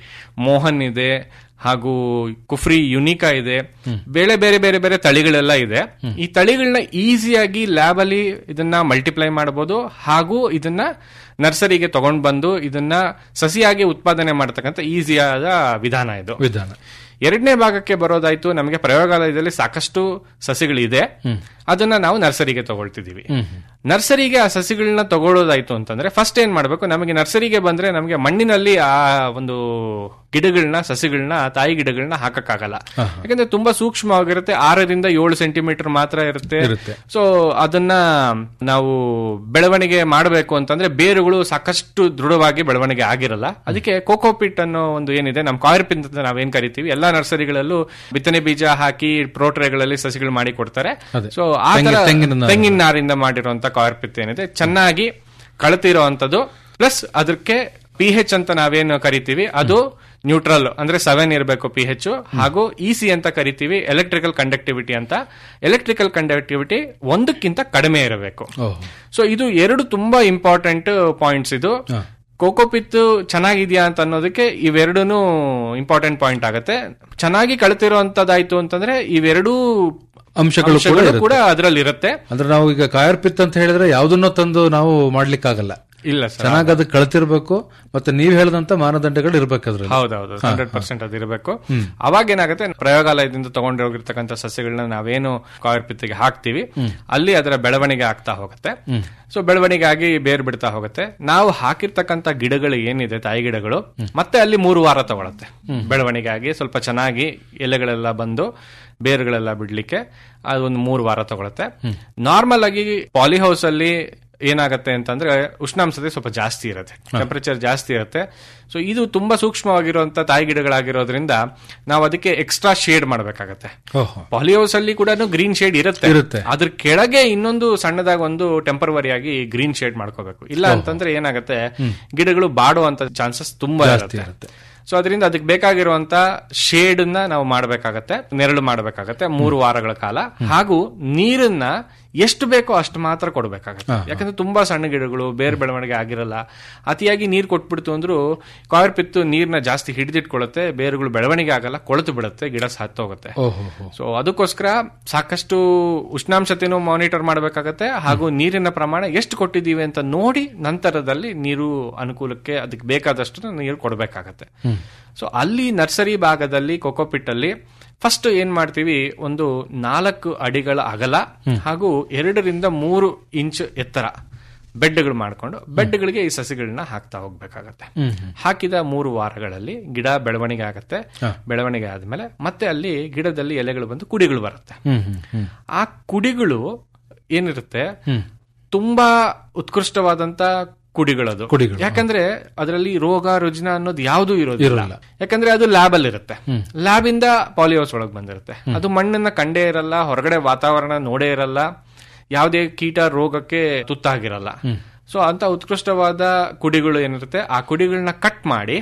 ಮೋಹನ್ ಇದೆ ಹಾಗೂ ಕುಫ್ರಿ ಯುನಿಕಾ ಇದೆ ಬೇರೆ ಬೇರೆ ಬೇರೆ ಬೇರೆ ತಳಿಗಳೆಲ್ಲ ಇದೆ ಈ ತಳಿಗಳನ್ನ ಈಸಿಯಾಗಿ ಲ್ಯಾಬ್ ಅಲ್ಲಿ ಇದನ್ನ ಮಲ್ಟಿಪ್ಲೈ ಮಾಡಬಹುದು ಹಾಗೂ ಇದನ್ನ ನರ್ಸರಿಗೆ ತಗೊಂಡ್ ಬಂದು ಇದನ್ನ ಸಸಿಯಾಗಿ ಉತ್ಪಾದನೆ ಮಾಡತಕ್ಕಂತ ಈಸಿಯಾದ ವಿಧಾನ ಇದು ವಿಧಾನ ಎರಡನೇ ಭಾಗಕ್ಕೆ ಬರೋದಾಯ್ತು ನಮಗೆ ಪ್ರಯೋಗಾಲಯದಲ್ಲಿ ಸಾಕಷ್ಟು ಸಸಿಗಳಿದೆ ಅದನ್ನ ನಾವು ನರ್ಸರಿಗೆ ತಗೊಳ್ತಿದೀವಿ ನರ್ಸರಿಗೆ ಆ ಸಸಿಗಳನ್ನ ತಗೊಳ್ಳೋದಾಯ್ತು ಅಂತಂದ್ರೆ ಫಸ್ಟ್ ಏನ್ ಮಾಡ್ಬೇಕು ನಮಗೆ ನರ್ಸರಿಗೆ ಬಂದ್ರೆ ನಮಗೆ ಮಣ್ಣಿನಲ್ಲಿ ಆ ಒಂದು ಗಿಡಗಳನ್ನ ಸಸಿಗಳನ್ನ ತಾಯಿ ಗಿಡಗಳನ್ನ ಹಾಕಕ್ಕಾಗಲ್ಲ ಯಾಕಂದ್ರೆ ತುಂಬಾ ಸೂಕ್ಷ್ಮವಾಗಿರುತ್ತೆ ಆರರಿಂದ ಏಳು ಸೆಂಟಿಮೀಟರ್ ಮಾತ್ರ ಇರುತ್ತೆ ಇರುತ್ತೆ. ಸೊ ಅದನ್ನ ನಾವು ಬೆಳವಣಿಗೆ ಮಾಡಬೇಕು ಅಂತಂದ್ರೆ ಬೇರುಗಳು ಸಾಕಷ್ಟು ದೃಢವಾಗಿ ಬೆಳವಣಿಗೆ ಆಗಿರಲ್ಲ ಅದಕ್ಕೆ ಕೋಕೋಪಿಟ್ ಅನ್ನೋ ಒಂದು ಏನಿದೆ ನಮ್ಮ ಕಾಯರ್ಪಿನ್ ಅಂತ ನಾವೇನ್ ಕರಿತೀವಿ ಎಲ್ಲಾ ನರ್ಸರಿಗಳಲ್ಲೂ ಬಿತ್ತನೆ ಬೀಜ ಹಾಕಿ ಪ್ರೋಟ್ರೇಗಳಲ್ಲಿ ಸಸಿಗಳು ಮಾಡಿ ಕೊಡ್ತಾರೆ ಅದೇ. ಸೊ ಆ ತೆಂಗಿನ- ತರ ತೆಂಗಿನ ನಾರು. ತೆಂಗಿನ ನಾರಿಂದ ಮಾಡಿರುವಂತ ಕಾಯರ್ಪಿತ್ ಏನಿದೆ ಚೆನ್ನಾಗಿ ಕಳತಿರುವಂತದ್ದು ಪ್ಲಸ್ ಅದಕ್ಕೆ ಪಿ ಹೆಚ್ ಅಂತ ನಾವೇನು ಕರಿತೀವಿ ಅದು ನ್ಯೂಟ್ರಲ್ ಅಂದ್ರೆ ಸೆವೆನ್ ಇರಬೇಕು ಪಿ ಹೆಚ್ ಹಾಗೂ ಇ ಸಿ ಅಂತ ಕರಿತೀವಿ ಎಲೆಕ್ಟ್ರಿಕಲ್ ಕಂಡಕ್ಟಿವಿಟಿ ಅಂತ ಎಲೆಕ್ಟ್ರಿಕಲ್ ಕಂಡಕ್ಟಿವಿಟಿ ಒಂದಕ್ಕಿಂತ ಕಡಿಮೆ ಇರಬೇಕು ಓಹೋ ಸೊ ಇದು ಎರಡು ತುಂಬಾ ಇಂಪಾರ್ಟೆಂಟ್ ಪಾಯಿಂಟ್ಸ್ ಇದು ಕೋಕೋಪಿತ್ ಚೆನ್ನಾಗಿದ್ಯಾ ಅಂತ ಅನ್ನೋದಕ್ಕೆ ಇವೆರಡೂ ಇಂಪಾರ್ಟೆಂಟ್ ಪಾಯಿಂಟ್ ಆಗುತ್ತೆ ಚೆನ್ನಾಗಿ ಕಳ್ತಿರೋಂತದ್ದಾಯ್ತು ಅಂತಂದ್ರೆ ಇವೆರಡೂ ಅಂಶಗಳು ಕೂಡ ಇರುತ್ತೆ. ಕೂಡ ಅದರಲ್ಲಿ ಇರುತ್ತೆ ಅಂದ್ರೆ ನಾವು ಈಗ ಕಾಯರ್ಪಿತ್ ಅಂತ ಹೇಳಿದ್ರೆ ಯಾವ್ದನ್ನೋ ತಂದು ನಾವು ಮಾಡ್ಲಿಕ್ಕಾಗಲ್ಲ ಇಲ್ಲ ಸರ್ ಚೆನ್ನಾಗಿ ಅದು ಕಳ್ತಿರ್ಬೇಕು ಮತ್ತೆ ನೀವ್ ಹೇಳದಂತ ಮಾನದಂಡಗಳು ಇರ್ಬೇಕು ಅದ್ರಲ್ಲಿ ಹೌದೌದು ಹಾ, ಹಂಡ್ರೆಡ್ ಹಾ. ಪರ್ಸೆಂಟ್ ಅದಿರಬೇಕು ಹ್ಮ್. ಅವಾಗ ಏನಾಗುತ್ತೆ ಪ್ರಯೋಗಾಲಯದಿಂದ ತಗೊಂಡೋಗಿರ್ತಕ್ಕಂಥ ಸಸ್ಯಗಳನ್ನ ನಾವೇನು ಕಾಯರ್ಪಿತ್ತಿಗೆ ಹಾಕ್ತಿವಿ ಅಲ್ಲಿ ಅದರ ಬೆಳವಣಿಗೆ ಆಗ್ತಾ ಹೋಗುತ್ತೆ ಹ್ಮ್. ಸೊ ಬೆಳವಣಿಗೆ ಆಗಿ ಬೇರ್ ಬಿಡ್ತಾ ಹೋಗುತ್ತೆ ನಾವು ಹಾಕಿರ್ತಕ್ಕಂಥ ಗಿಡಗಳು ಏನಿದೆ ತಾಯಿ ಗಿಡಗಳು ಮತ್ತೆ ಅಲ್ಲಿ ಮೂರು ವಾರ ತಗೊಳುತ್ತೆ ಬೆಳವಣಿಗೆ ಆಗಿ ಸ್ವಲ್ಪ ಚೆನ್ನಾಗಿ ಎಲೆಗಳೆಲ್ಲ ಬಂದು ಬೇರುಗಳೆಲ್ಲ ಬಿಡ್ಲಿಕ್ಕೆ ಅದು ಒಂದು ಮೂರು ವಾರ ತಗೊಳುತ್ತೆ ನಾರ್ಮಲ್ ಆಗಿ ಪಾಲಿಹೌಸ್ ಅಲ್ಲಿ ಏನಾಗುತ್ತೆ ಅಂತಂದ್ರೆ ಉಷ್ಣಾಂಶತೆ ಸ್ವಲ್ಪ ಜಾಸ್ತಿ ಇರುತ್ತೆ ಟೆಂಪರೇಚರ್ ಜಾಸ್ತಿ ಇರುತ್ತೆ ಸೊ ಇದು ತುಂಬಾ ಸೂಕ್ಷ್ಮವಾಗಿರುವಂತ ತಾಯಿ ಗಿಡಗಳಾಗಿರೋದ್ರಿಂದ ನಾವು ಅದಕ್ಕೆ ಎಕ್ಸ್ಟ್ರಾ ಶೇಡ್ ಮಾಡಬೇಕಾಗತ್ತೆ ಓಹೋ ಪಾಲಿಹೌಸ್ ಅಲ್ಲಿ ಕೂಡ ಗ್ರೀನ್ ಶೇಡ್ ಇರುತ್ತೆ ಇರುತ್ತೆ. ಅದ್ರ ಕೆಳಗೆ ಇನ್ನೊಂದು ಸಣ್ಣದಾಗಿ ಒಂದು ಟೆಂಪರವರಿ ಆಗಿ ಗ್ರೀನ್ ಶೇಡ್ ಮಾಡ್ಕೋಬೇಕು ಇಲ್ಲ ಅಂತಂದ್ರೆ ಏನಾಗುತ್ತೆ ಗಿಡಗಳು ಬಾಡುವಂತ ಚಾನ್ಸಸ್ ತುಂಬಾ ಜಾಸ್ತಿ ಇರುತ್ತೆ ಸೊ ಅದರಿಂದ ಅದಕ್ಕೆ ಬೇಕಾಗಿರುವಂತ ಶೇಡ್ ನ ನಾವು ಮಾಡಬೇಕಾಗತ್ತೆ ನೆರಳು ಮಾಡಬೇಕಾಗತ್ತೆ ಮೂರು ವಾರಗಳ ಕಾಲ ಹಾಗೂ ನೀರನ್ನ ಎಷ್ಟು ಬೇಕೋ ಅಷ್ಟು ಮಾತ್ರ ಕೊಡಬೇಕಾಗತ್ತೆ ಯಾಕಂದ್ರೆ ತುಂಬಾ ಸಣ್ಣ ಗಿಡಗಳು ಬೇರೆ ಬೆಳವಣಿಗೆ ಆಗಿರಲ್ಲ ಅತಿಯಾಗಿ ನೀರು ಕೊಟ್ಬಿಡ್ತು ಅಂದ್ರೂ ಕಾಯರ್ ಪಿತ್ತು ನೀರ್ನ ಜಾಸ್ತಿ ಹಿಡಿದಿಟ್ಕೊಳ್ಳುತ್ತೆ ಬೇರುಗಳು ಬೆಳವಣಿಗೆ ಆಗಲ್ಲ ಕೊಳೆತು ಬಿಡುತ್ತೆ ಗಿಡ ಸತ್ತೋಗುತ್ತೆ ಓಹೋ ಹೋ. ಸೊ ಅದಕ್ಕೋಸ್ಕರ ಸಾಕಷ್ಟು ಉಷ್ಣಾಂಶತೆನೂ ಮಾನಿಟರ್ ಮಾಡಬೇಕಾಗತ್ತೆ ಹಾಗೂ ನೀರಿನ ಪ್ರಮಾಣ ಎಷ್ಟು ಕೊಟ್ಟಿದ್ದೀವಿ ಅಂತ ನೋಡಿ ನಂತರದಲ್ಲಿ ನೀರು ಅನುಕೂಲಕ್ಕೆ ಅದಕ್ಕೆ ಬೇಕಾದಷ್ಟು ನೀರು ಕೊಡಬೇಕಾಗತ್ತೆ ಸೊ ಅಲ್ಲಿ ನರ್ಸರಿ ಭಾಗದಲ್ಲಿ ಕೊಕೋಪಿಟ್ ಅಲ್ಲಿ ಫಸ್ಟ್ ಏನ್ ಮಾಡ್ತೀವಿ ಒಂದು ನಾಲ್ಕು ಅಡಿಗಳ ಅಗಲ ಹಾಗೂ ಎರಡರಿಂದ ಮೂರು ಇಂಚ್ ಎತ್ತರ ಬೆಡ್ಗಳು ಮಾಡ್ಕೊಂಡು ಬೆಡ್ಗಳಿಗೆ ಈ ಸಸಿಗಳನ್ನ ಹಾಕ್ತಾ ಹೋಗ್ಬೇಕಾಗತ್ತೆ ಹ್ಮ್, ಹಾಕಿದ ಮೂರು ವಾರಗಳಲ್ಲಿ ಗಿಡ ಬೆಳವಣಿಗೆ ಆಗತ್ತೆ ಬೆಳವಣಿಗೆ ಆದ್ಮೇಲೆ ಮತ್ತೆ ಅಲ್ಲಿ ಗಿಡದಲ್ಲಿ ಎಲೆಗಳು ಬಂದು ಕುಡಿಗಳು ಬರುತ್ತೆ ಹ್ಮ್ ಹ್ಮ್ ಹ್ಮ್ ಆ ಕುಡಿಗಳು ಏನಿರುತ್ತೆ ಹ್ಮ್. ತುಂಬಾ ಉತ್ಕೃಷ್ಟವಾದಂತ ಕುಡಿಗಳದು ಕುಡಿಗಳು, ಯಾಕಂದ್ರೆ ಅದರಲ್ಲಿ ರೋಗ ರುಜಿನ ಅನ್ನೋದು ಯಾವ್ದು ಇರೋದಿಲ್ಲ ಇರೋಲ್ಲ. ಯಾಕಂದ್ರೆ ಅದು ಲ್ಯಾಬ್ ಅಲ್ಲಿ ಇರುತ್ತೆ ಲ್ಯಾಬ್ ಇಂದ ಪಾಲಿಹೌಸ್ ಒಳಗೆ ಬಂದಿರುತ್ತೆ ಅದು ಮಣ್ಣನ್ನ ಕಂಡೇ ಇರಲ್ಲ ಹೊರಗಡೆ ವಾತಾವರಣ ನೋಡೇ ಇರಲ್ಲ ಯಾವುದೇ ಕೀಟ ರೋಗಕ್ಕೆ ತುತ್ತಾಗಿರಲ್ಲ ಸೊ ಅಂತ ಉತ್ಕೃಷ್ಟವಾದ ಕುಡಿಗಳು ಏನಿರುತ್ತೆ ಆ ಕುಡಿಗಳನ್ನ ಕಟ್ ಮಾಡಿ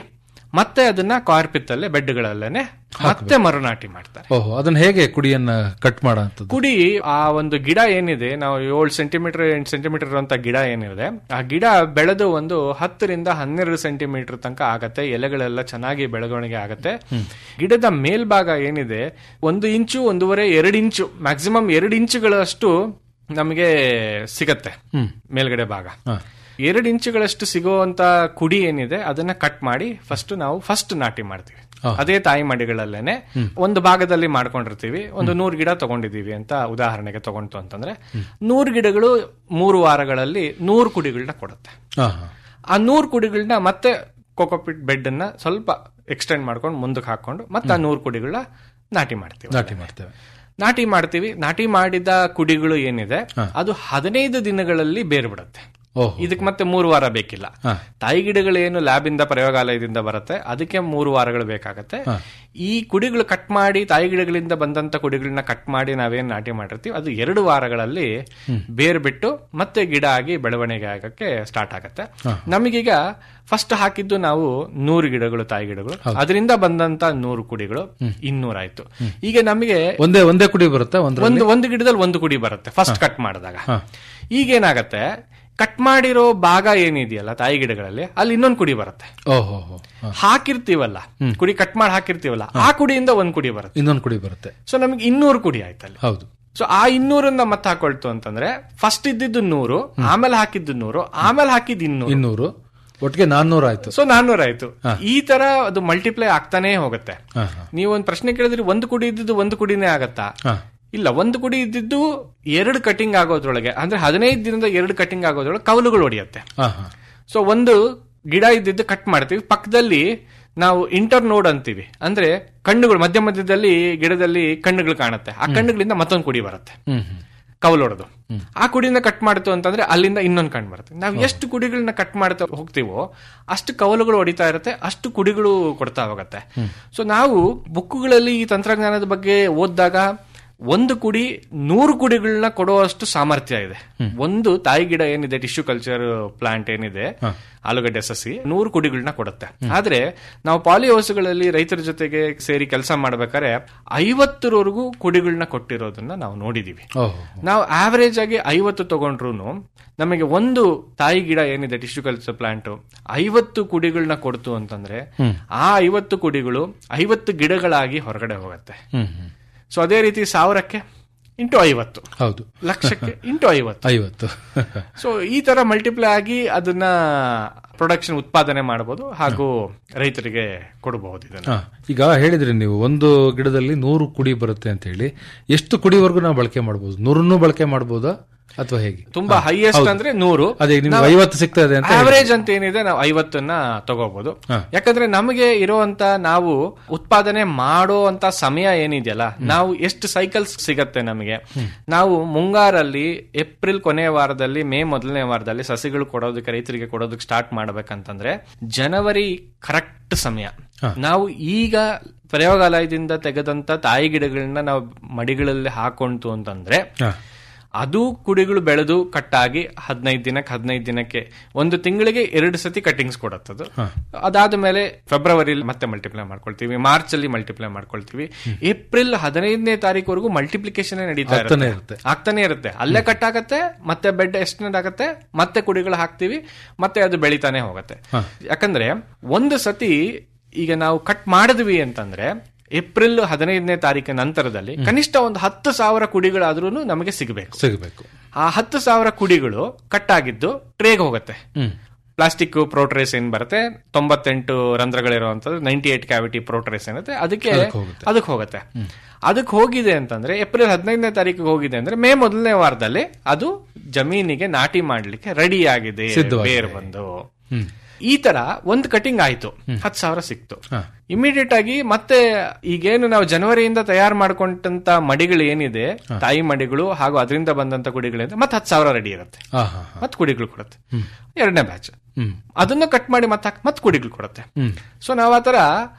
ಮತ್ತೆ ಅದನ್ನ ಕಾರ್ಪಿತ್ತಲ್ಲೇ ಬೆಡ್ಗಳಲ್ಲೇನೆ ಮತ್ತೆ ಮರುನಾಟಿ ಮಾಡ್ತಾರೆ ಓಹೋ ಅದನ್ನ ಹೇಗೆ ಕುಡಿಯನ್ನ ಕಟ್ ಮಾಡೋ ಅಂಥದ್ದು ಕುಡಿ ಆ ಒಂದು ಗಿಡ ಏನಿದೆ ನಾವು ಏಳು ಸೆಂಟಿಮೀಟರ್ ಎಂಟು ಸೆಂಟಿಮೀಟರ್ ಅಂತ ಗಿಡ ಏನಿದೆ ಆ ಗಿಡ ಬೆಳೆದು ಒಂದು ಹತ್ತರಿಂದ ಹನ್ನೆರಡು ಸೆಂಟಿಮೀಟರ್ ತನಕ ಆಗತ್ತೆ ಎಲೆಗಳೆಲ್ಲ ಚೆನ್ನಾಗಿ ಬೆಳವಣಿಗೆ ಆಗತ್ತೆ ಗಿಡದ ಮೇಲ್ಭಾಗ ಏನಿದೆ ಒಂದು ಇಂಚು ಒಂದೂವರೆ ಎರಡು ಇಂಚು ಮ್ಯಾಕ್ಸಿಮಮ್ ಎರಡು ಇಂಚುಗಳಷ್ಟು ನಮಗೆ ಸಿಗತ್ತೆ ಹ್ಮ್. ಮೇಲ್ಗಡೆ ಭಾಗ ಹಾ. ಎರಡು ಇಂಚುಗಳಷ್ಟು ಸಿಗುವಂತ ಕುಡಿ ಏನಿದೆ ಅದನ್ನ ಕಟ್ ಮಾಡಿ ಫಸ್ಟ್ ನಾವು ಫಸ್ಟ್ ನಾಟಿ ಮಾಡ್ತೀವಿ ಹಾ. ಅದೇ ತಾಯಿ ಮಡಿಗಳಲ್ಲೇನೆ ಒಂದು ಭಾಗದಲ್ಲಿ ಮಾಡ್ಕೊಂಡಿರ್ತೀವಿ ಒಂದು ನೂರು ಗಿಡ ತಗೊಂಡಿದೀವಿ ಅಂತ ಉದಾಹರಣೆಗೆ ತಗೊಂತು ಅಂತಂದ್ರೆ ನೂರು ಗಿಡಗಳು ಮೂರು ವಾರಗಳಲ್ಲಿ ನೂರು ಕುಡಿಗಳನ್ನ ಕೊಡುತ್ತೆ ಹಾ, ಹಾ. ಆ ನೂರು ಕುಡಿಗಳನ್ನ ಮತ್ತೆ ಕೋಕೋಪಿಟ್ ಬೆಡ್ ಅನ್ನ ಸ್ವಲ್ಪ ಎಕ್ಸ್ಟೆಂಡ್ ಮಾಡ್ಕೊಂಡು ಮುಂದಕ್ಕೆ ಹಾಕೊಂಡು ಮತ್ತೆ ಆ ನೂರು ಕುಡಿಗಳನ್ನ ನಾಟಿ ಮಾಡ್ತೀವಿ ನಾಟಿ ಮಾಡ್ತೇವೆ ನಾಟಿ ಮಾಡ್ತೀವಿ ನಾಟಿ ಮಾಡಿದ ಕುಡಿಗಳು ಏನಿದೆ ಅದು ಹದಿನೈದು ದಿನಗಳಲ್ಲಿ ಬೇರ್ ಬಿಡುತ್ತೆ ಓಹೋ. ಇದಕ್ಕೆ ಮತ್ತೆ ಮೂರು ವಾರ ಬೇಕಿಲ್ಲ ಹಾ. ತಾಯಿ ಗಿಡಗಳು ಏನು ಲ್ಯಾಬ್ ಇಂದ ಪ್ರಯೋಗಾಲಯದಿಂದ ಬರುತ್ತೆ ಅದಕ್ಕೆ ಮೂರು ವಾರಗಳು ಬೇಕಾಗತ್ತೆ ಹಾ. ಈ ಕುಡಿಗಳು ಕಟ್ ಮಾಡಿ ತಾಯಿ ಗಿಡಗಳಿಂದ ಬಂದಂತ ಕುಡಿಗಳನ್ನ ಕಟ್ ಮಾಡಿ ನಾವೇನ್ ನಾಟಿ ಮಾಡಿರ್ತೀವಿ ಅದು ಎರಡು ವಾರಗಳಲ್ಲಿ ಬೇರ್ ಬಿಟ್ಟು ಮತ್ತೆ ಗಿಡ ಆಗಿ ಬೆಳವಣಿಗೆ ಆಗಕ್ಕೆ ಸ್ಟಾರ್ಟ್ ಆಗತ್ತೆ ಹಾ. ನಮಗೀಗ ಫಸ್ಟ್ ಹಾಕಿದ್ದು ನಾವು ನೂರು ಗಿಡಗಳು ತಾಯಿ ಗಿಡಗಳು ಅದರಿಂದ ಬಂದಂತ ನೂರು ಕುಡಿಗಳು ಇನ್ನೂರಾಯ್ತು ಈಗ ನಮಗೆ ಒಂದೇ ಒಂದೇ ಕುಡಿ ಬರುತ್ತಾ ಒಂದ್ರಲ್ಲಿ ಒಂದು ಒಂದು ಗಿಡದಲ್ಲಿ ಒಂದು ಕುಡಿ ಬರುತ್ತೆ ಫಸ್ಟ್ ಕಟ್ ಮಾಡಿದಾಗ ಹಾ. ಈಗೇನಾಗತ್ತೆ ಕಟ್ ಮಾಡಿರೋ ಭಾಗ ಏನಿದೆಯಲ್ಲ ತಾಯಿ ಗಿಡಗಳಲ್ಲಿ ಅಲ್ಲಿ ಇನ್ನೊಂದು ಕುಡಿ ಬರುತ್ತೆ ಓಹೋ ಹೋ. ಹಾ. ಹಾಕಿರ್ತೀವಲ್ಲ ಕುಡಿ ಕಟ್ ಮಾಡಿ ಹಾಕಿರ್ತೀವಲ್ಲ ಆ ಕುಡಿಯಿಂದ ಒಂದ್ ಕುಡಿ ಬರುತ್ತೆ ಇನ್ನೊಂದು ಕುಡಿ ಬರುತ್ತೆ ಸೊ ನಮ್ಗೆ ಇನ್ನೂರು ಕುಡಿ ಆಯ್ತಲ್ಲಿ ಹೌದು ಸೊ ಆ ಇನ್ನೂರನ್ನ ಮತ್ತೆ ಹಾಕೊಳ್ತು ಅಂತಂದ್ರೆ ಫಸ್ಟ್ ಇದ್ದಿದ್ದು ನೂರು ಆಮೇಲೆ ಹಾಕಿದ್ದು ನೂರು ಆಮೇಲೆ ಹಾಕಿದ್ದು ಇನ್ನೂರು ಇನ್ನೂರು ಒಟ್ಟಿಗೆ ನಾನ್ನೂರು ಆಯ್ತು ಸೊ ನಾನ್ನೂರ ಆಯ್ತು ಈ ತರ ಅದು ಮಲ್ಟಿಪ್ಲೈ ಆಗ್ತಾನೆ ಹೋಗುತ್ತೆ ಹಾ, ಹಾ. ನೀವು ಒಂದ್ ಪ್ರಶ್ನೆ ಕೇಳಿದ್ರೆ ಒಂದು ಕುಡಿ ಇದ್ದಿದ್ದು ಒಂದು ಕುಡಿನೇ ಆಗತ್ತಾ ಹಾ. ಇಲ್ಲ ಒಂದು ಕುಡಿ ಇದ್ದಿದ್ದು ಎರಡು ಕಟಿಂಗ್ ಆಗೋದ್ರೊಳಗೆ ಅಂದ್ರೆ ಹದಿನೈದು ದಿನದ ಎರಡು ಕಟಿಂಗ್ ಆಗೋದ್ರೊಳಗೆ ಕವಲುಗಳು ಹೊಡೆಯುತ್ತೆ ಹಾ, ಹಾ. ಸೊ ಒಂದು ಗಿಡ ಇದ್ದಿದ್ದು ಕಟ್ ಮಾಡ್ತೀವಿ ಪಕ್ಕದಲ್ಲಿ ನಾವು ಇಂಟರ್ ನೋಡ್ ಅಂತೀವಿ ಅಂದ್ರೆ ಕಣ್ಣುಗಳು ಮಧ್ಯ ಮಧ್ಯದಲ್ಲಿ ಗಿಡದಲ್ಲಿ ಕಣ್ಣುಗಳು ಕಾಣುತ್ತೆ ಆ ಕಣ್ಣುಗಳಿಂದ ಮತ್ತೊಂದು ಕುಡಿ ಬರುತ್ತೆ ಹ್ಮ್ ಹ್ಮ್. ಕವಲೊಡೆದು ಆ ಕುಡಿನ ಕಟ್ ಮಾಡ್ತು ಅಂತಂದ್ರೆ ಅಲ್ಲಿಂದ ಇನ್ನೊಂದು ಕಣ್ಣು ಬರುತ್ತೆ ನಾವು ಎಷ್ಟು ಕುಡಿಗಳನ್ನ ಕಟ್ ಮಾಡ್ತಾ ಹೋಗ್ತೀವೋ ಅಷ್ಟು ಕವಲುಗಳು ಹೊಡಿತಾ ಇರುತ್ತೆ ಅಷ್ಟು ಕುಡಿಗಳು ಕೊಡ್ತಾ ಹೋಗುತ್ತೆ ಸೊ ನಾವು ಬುಕ್ಕುಗಳಲ್ಲಿ ಈ ತಂತ್ರಜ್ಞಾನದ ಬಗ್ಗೆ ಓದಿದಾಗ ಒಂದು ಕುಡಿ ನೂರು ಕುಡಿಗಳನ್ನ ಕೊಡುವಷ್ಟು ಸಾಮರ್ಥ್ಯ ಇದೆ ಒಂದು ತಾಯಿ ಗಿಡ ಏನಿದೆ ಟಿಶ್ಯೂ ಕಲ್ಚರ್ ಪ್ಲಾಂಟ್ ಏನಿದೆ ಆಲೂಗಡ್ಡೆ ಸಸಿ ನೂರು ಕುಡಿಗಳನ್ನ ಕೊಡುತ್ತೆ ಆದ್ರೆ ನಾವು ಪಾಲಿ ಹೌಸ್ಗಳಲ್ಲಿ ರೈತರ ಜೊತೆಗೆ ಸೇರಿ ಕೆಲಸ ಮಾಡ್ಬೇಕಾದ್ರೆ ಐವತ್ತರವರೆಗೂ ಕುಡಿಗಳನ್ನ ಕೊಟ್ಟಿರೋದನ್ನ ನಾವು ನೋಡಿದೀವಿ ಓಹೋ ನಾವು ಆವರೇಜ್ ಆಗಿ ಐವತ್ತು ತಗೊಂಡ್ರು ನಮಗೆ ಒಂದು ತಾಯಿ ಗಿಡ ಏನಿದೆ ಟಿಶ್ಯೂ ಕಲ್ಚರ್ ಪ್ಲಾಂಟ್ ಐವತ್ತು ಕುಡಿಗಳನ್ನ ಕೊಡ್ತು ಅಂತಂದ್ರೆ ಆ ಐವತ್ತು ಕುಡಿಗಳು ಐವತ್ತು ಗಿಡಗಳಾಗಿ ಹೊರಗಡೆ ಹೋಗುತ್ತೆ ಹ್ಮ್ ಹ್ಮ್. ಸೊ ಅದೇ ರೀತಿ ಸಾವಿರಕ್ಕೆ ಇಂಟು ಐವತ್ತು ಹೌದು ಲಕ್ಷಕ್ಕೆ ಇಂಟು ಐವತ್ತು ಐವತ್ತು ಸೊ ಈ ತರ ಮಲ್ಟಿಪ್ಲೈ ಆಗಿ ಅದನ್ನ ಪ್ರೊಡಕ್ಷನ್ ಉತ್ಪಾದನೆ ಮಾಡಬಹುದು ಹಾಗೂ ರೈತರಿಗೆ ಕೊಡಬಹುದು ಇದನ್ನ ಹಾ, ಈಗ ಹೇಳಿದ್ರಿ ನೀವು ಒಂದು ಗಿಡದಲ್ಲಿ ನೂರು ಕುಡಿ ಬರುತ್ತೆ ಅಂತ ಹೇಳಿ ಎಷ್ಟು ಕುಡಿವರೆಗೂ ನಾವು ಬಳಕೆ ಮಾಡಬಹುದು ನೂರನ್ನು ಬಳಕೆ ಮಾಡಬಹುದಾ ಅಥವಾ ಹೇಗೆ ತುಂಬಾ ಹಾ, ಹೈಯೆಸ್ಟ್ ಹೌದು. ಅಂದ್ರೆ ನೂರು ಅದೇ ನಿಮ್ಗೆ ಐವತ್ತು ಸಿಗ್ತಾ ಇದೆ ಅಂತ ಆವರೇಜ್ ಅಂತ ಏನಿದೆ ನಾವು ಐವತ್ತನ್ನ ತಗೋಬಹುದು ಹಾ. ಯಾಕಂದ್ರೆ ನಮಗೆ ಇರುವಂತ ನಾವು ಉತ್ಪಾದನೆ ಮಾಡೋ ಅಂತ ಸಮಯ ಏನಿದೆಯಲ್ಲ ನಾವು ಎಷ್ಟು ಸೈಕಲ್ಸ್ ಸಿಗತ್ತೆ ನಮಗೆ ನಾವು ಮುಂಗಾರಲ್ಲಿ ಏಪ್ರಿಲ್ ಕೊನೆಯ ವಾರದಲ್ಲಿ ಮೇ ಮೊದಲನೇ ವಾರದಲ್ಲಿ ಸಸಿಗಳು ಕೊಡೋದಕ್ಕೆ ರೈತರಿಗೆ ಕೊಡೋದಕ್ಕೆ ಸ್ಟಾರ್ಟ್ ಮಾಡ್ಬೇಕಂತಂದ್ರೆ ಜನವರಿ ಕರೆಕ್ಟ್ ಸಮಯ ನಾವು ಈಗ ಪ್ರಯೋಗಾಲಯದಿಂದ ತೆಗೆದಂತ ತಾಯಿ ಗಿಡಗಳನ್ನ ನಾವು ಮಡಿಗಳಲ್ಲಿ ಹಾಕೊಂತು ಅಂತಂದ್ರೆ ಹಾ. ಅದು ಕುಡಿಗಳು ಬೆಳೆದು ಕಟ್ಟಾಗಿ ಹದಿನೈದು ದಿನಕ್ಕೆ ಹದಿನೈದು ದಿನಕ್ಕೆ ಒಂದು ತಿಂಗಳಿಗೆ ಎರಡು ಸತಿ ಕಟ್ಟಿಂಗ್ಸ್ ಕೊಡತ್ತದು ಅದಾದ ಮೇಲೆ ಫೆಬ್ರವರಿಲಿ ಮತ್ತೆ ಮಲ್ಟಿಪ್ಲೈ ಮಾಡ್ಕೊಳ್ತೀವಿ ಮಾರ್ಚ್ ಅಲ್ಲಿ ಮಲ್ಟಿಪ್ಲೈ ಮಾಡ್ಕೊಳ್ತೀವಿ ಏಪ್ರಿಲ್ ಹದಿನೈದನೇ ತಾರೀಕುವರೆಗೂ ಮಲ್ಟಿಪ್ಲಿಕೇಶನ್ ನಡೀತಾ ಆಗ್ತಾನೆ ಇರುತ್ತೆ ಆಗ್ತಾನೆ ಇರುತ್ತೆ ಅಲ್ಲೇ ಕಟ್ ಆಗತ್ತೆ ಮತ್ತೆ ಬೆಡ್ ಎಕ್ಸ್ಟೆಂಡ್ ಆಗತ್ತೆ ಮತ್ತೆ ಕುಡಿಗಳು ಹಾಕ್ತಿವಿ ಮತ್ತೆ ಅದು ಬೆಳಿತಾನೆ ಹೋಗುತ್ತೆ ಯಾಕಂದ್ರೆ ಒಂದು ಸತಿ ಈಗ ನಾವು ಕಟ್ ಮಾಡಿದ್ವಿ ಅಂತಂದ್ರೆ ಏಪ್ರಿಲ್ ಹದಿನೈದನೇ ತಾರೀಕಿನ ನಂತರದಲ್ಲಿ ಕನಿಷ್ಠ ಒಂದು ಹತ್ತು ಸಾವಿರ ಕುಡಿಗಳಾದ್ರೂ ನಮಗೆ ಸಿಗಬೇಕು ಸಿಗಬೇಕು ಆ ಹತ್ತು ಸಾವಿರ ಕುಡಿಗಳು ಕಟ್ ಆಗಿದ್ದು ಟ್ರೇಗ್ ಹೋಗುತ್ತೆ ಹ್ಮ್ ಪ್ಲಾಸ್ಟಿಕ್ ಪ್ರೋಟ್ರೇಸ್ ಏನ್ ಬರುತ್ತೆ ತೊಂಬತ್ತೆಂಟು ರಂಧ್ರಗಳಿರುವಂತದ್ದು ನೈಂಟಿ ಏಟ್ ಕ್ಯಾವಿಟಿ ಪ್ರೋಟ್ರೇಸ್ ಏನಿದೆ ಅದಕ್ಕೆ ಅದಕ್ಕೆ ಹೋಗುತ್ತೆ. ಅದಕ್ಕೆ ಹೋಗುತ್ತೆ ಅದಕ್ಕೆ ಹೋಗಿದೆ ಅಂತಂದ್ರೆ ಏಪ್ರಿಲ್ ಹದಿನೈದನೇ ತಾರೀಕಿಗೆ ಹೋಗಿದೆ ಅಂದ್ರೆ ಮೇ ಮೊದಲನೇ ವಾರದಲ್ಲಿ ಅದು ಜಮೀನಿಗೆ ನಾಟಿ ಮಾಡ್ಲಿಕ್ಕೆ ರೆಡಿ ಆಗಿದೆ ಸಿದ್ಧವಾಗಿದೆ. ಬೇರ್ ಬಂದು ಹ್ಮ್ ಈ ತರ ಒಂದ್ ಕಟಿಂಗ್ ಆಯ್ತು ಹತ್ತು ಸಾವಿರ ಸಿಕ್ತು ಹಾ. ಇಮಿಡಿಯೇಟ್ ಆಗಿ ಮತ್ತೆ ಈಗೇನು ನಾವು ಜನವರಿಯಿಂದ ತಯಾರು ಮಾಡ್ಕೊಂಡಂತ ಮಡಿಗಳು ಏನಿದೆ ತಾಯಿ ಮಡಿಗಳು ಹಾಗೂ ಅದರಿಂದ ಬಂದಂತ ಕುಡಿಗಳಿಂದ ಮತ್ತೆ ಹತ್ತು ಸಾವಿರ ರೆಡಿ ಇರುತ್ತೆ ಹಾ ಹಾ ಮತ್ತೆ ಕುಡಿಗಳು ಕೊಡುತ್ತೆ ಎರಡನೇ ಬ್ಯಾಚ್ ಹ್ಮ್ ಅದನ್ನು ಕಟ್ ಮಾಡಿ ಮತ್ತೆ ಹಾಕಿ ಮತ್ತೆ ಕುಡಿಗಳು ಕೊಡುತ್ತೆ ಹ್ಮ್ ಸೊ ನಾವು ಆ ತರ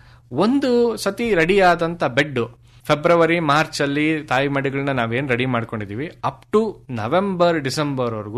ಒಂದು ಸತಿ ರೆಡಿ ಆದಂತ ಬೆಡ್ ಫೆಬ್ರವರಿ ಮಾರ್ಚ್ ಅಲ್ಲಿ ತಾಯಿ ಮಡಿಗಳನ್ನ ನಾವೇನ್ ರೆಡಿ ಮಾಡ್ಕೊಂಡಿದೀವಿ ಅಪ್ ಟು ನವೆಂಬರ್ ಡಿಸೆಂಬರ್ ವರ್ಗೂನು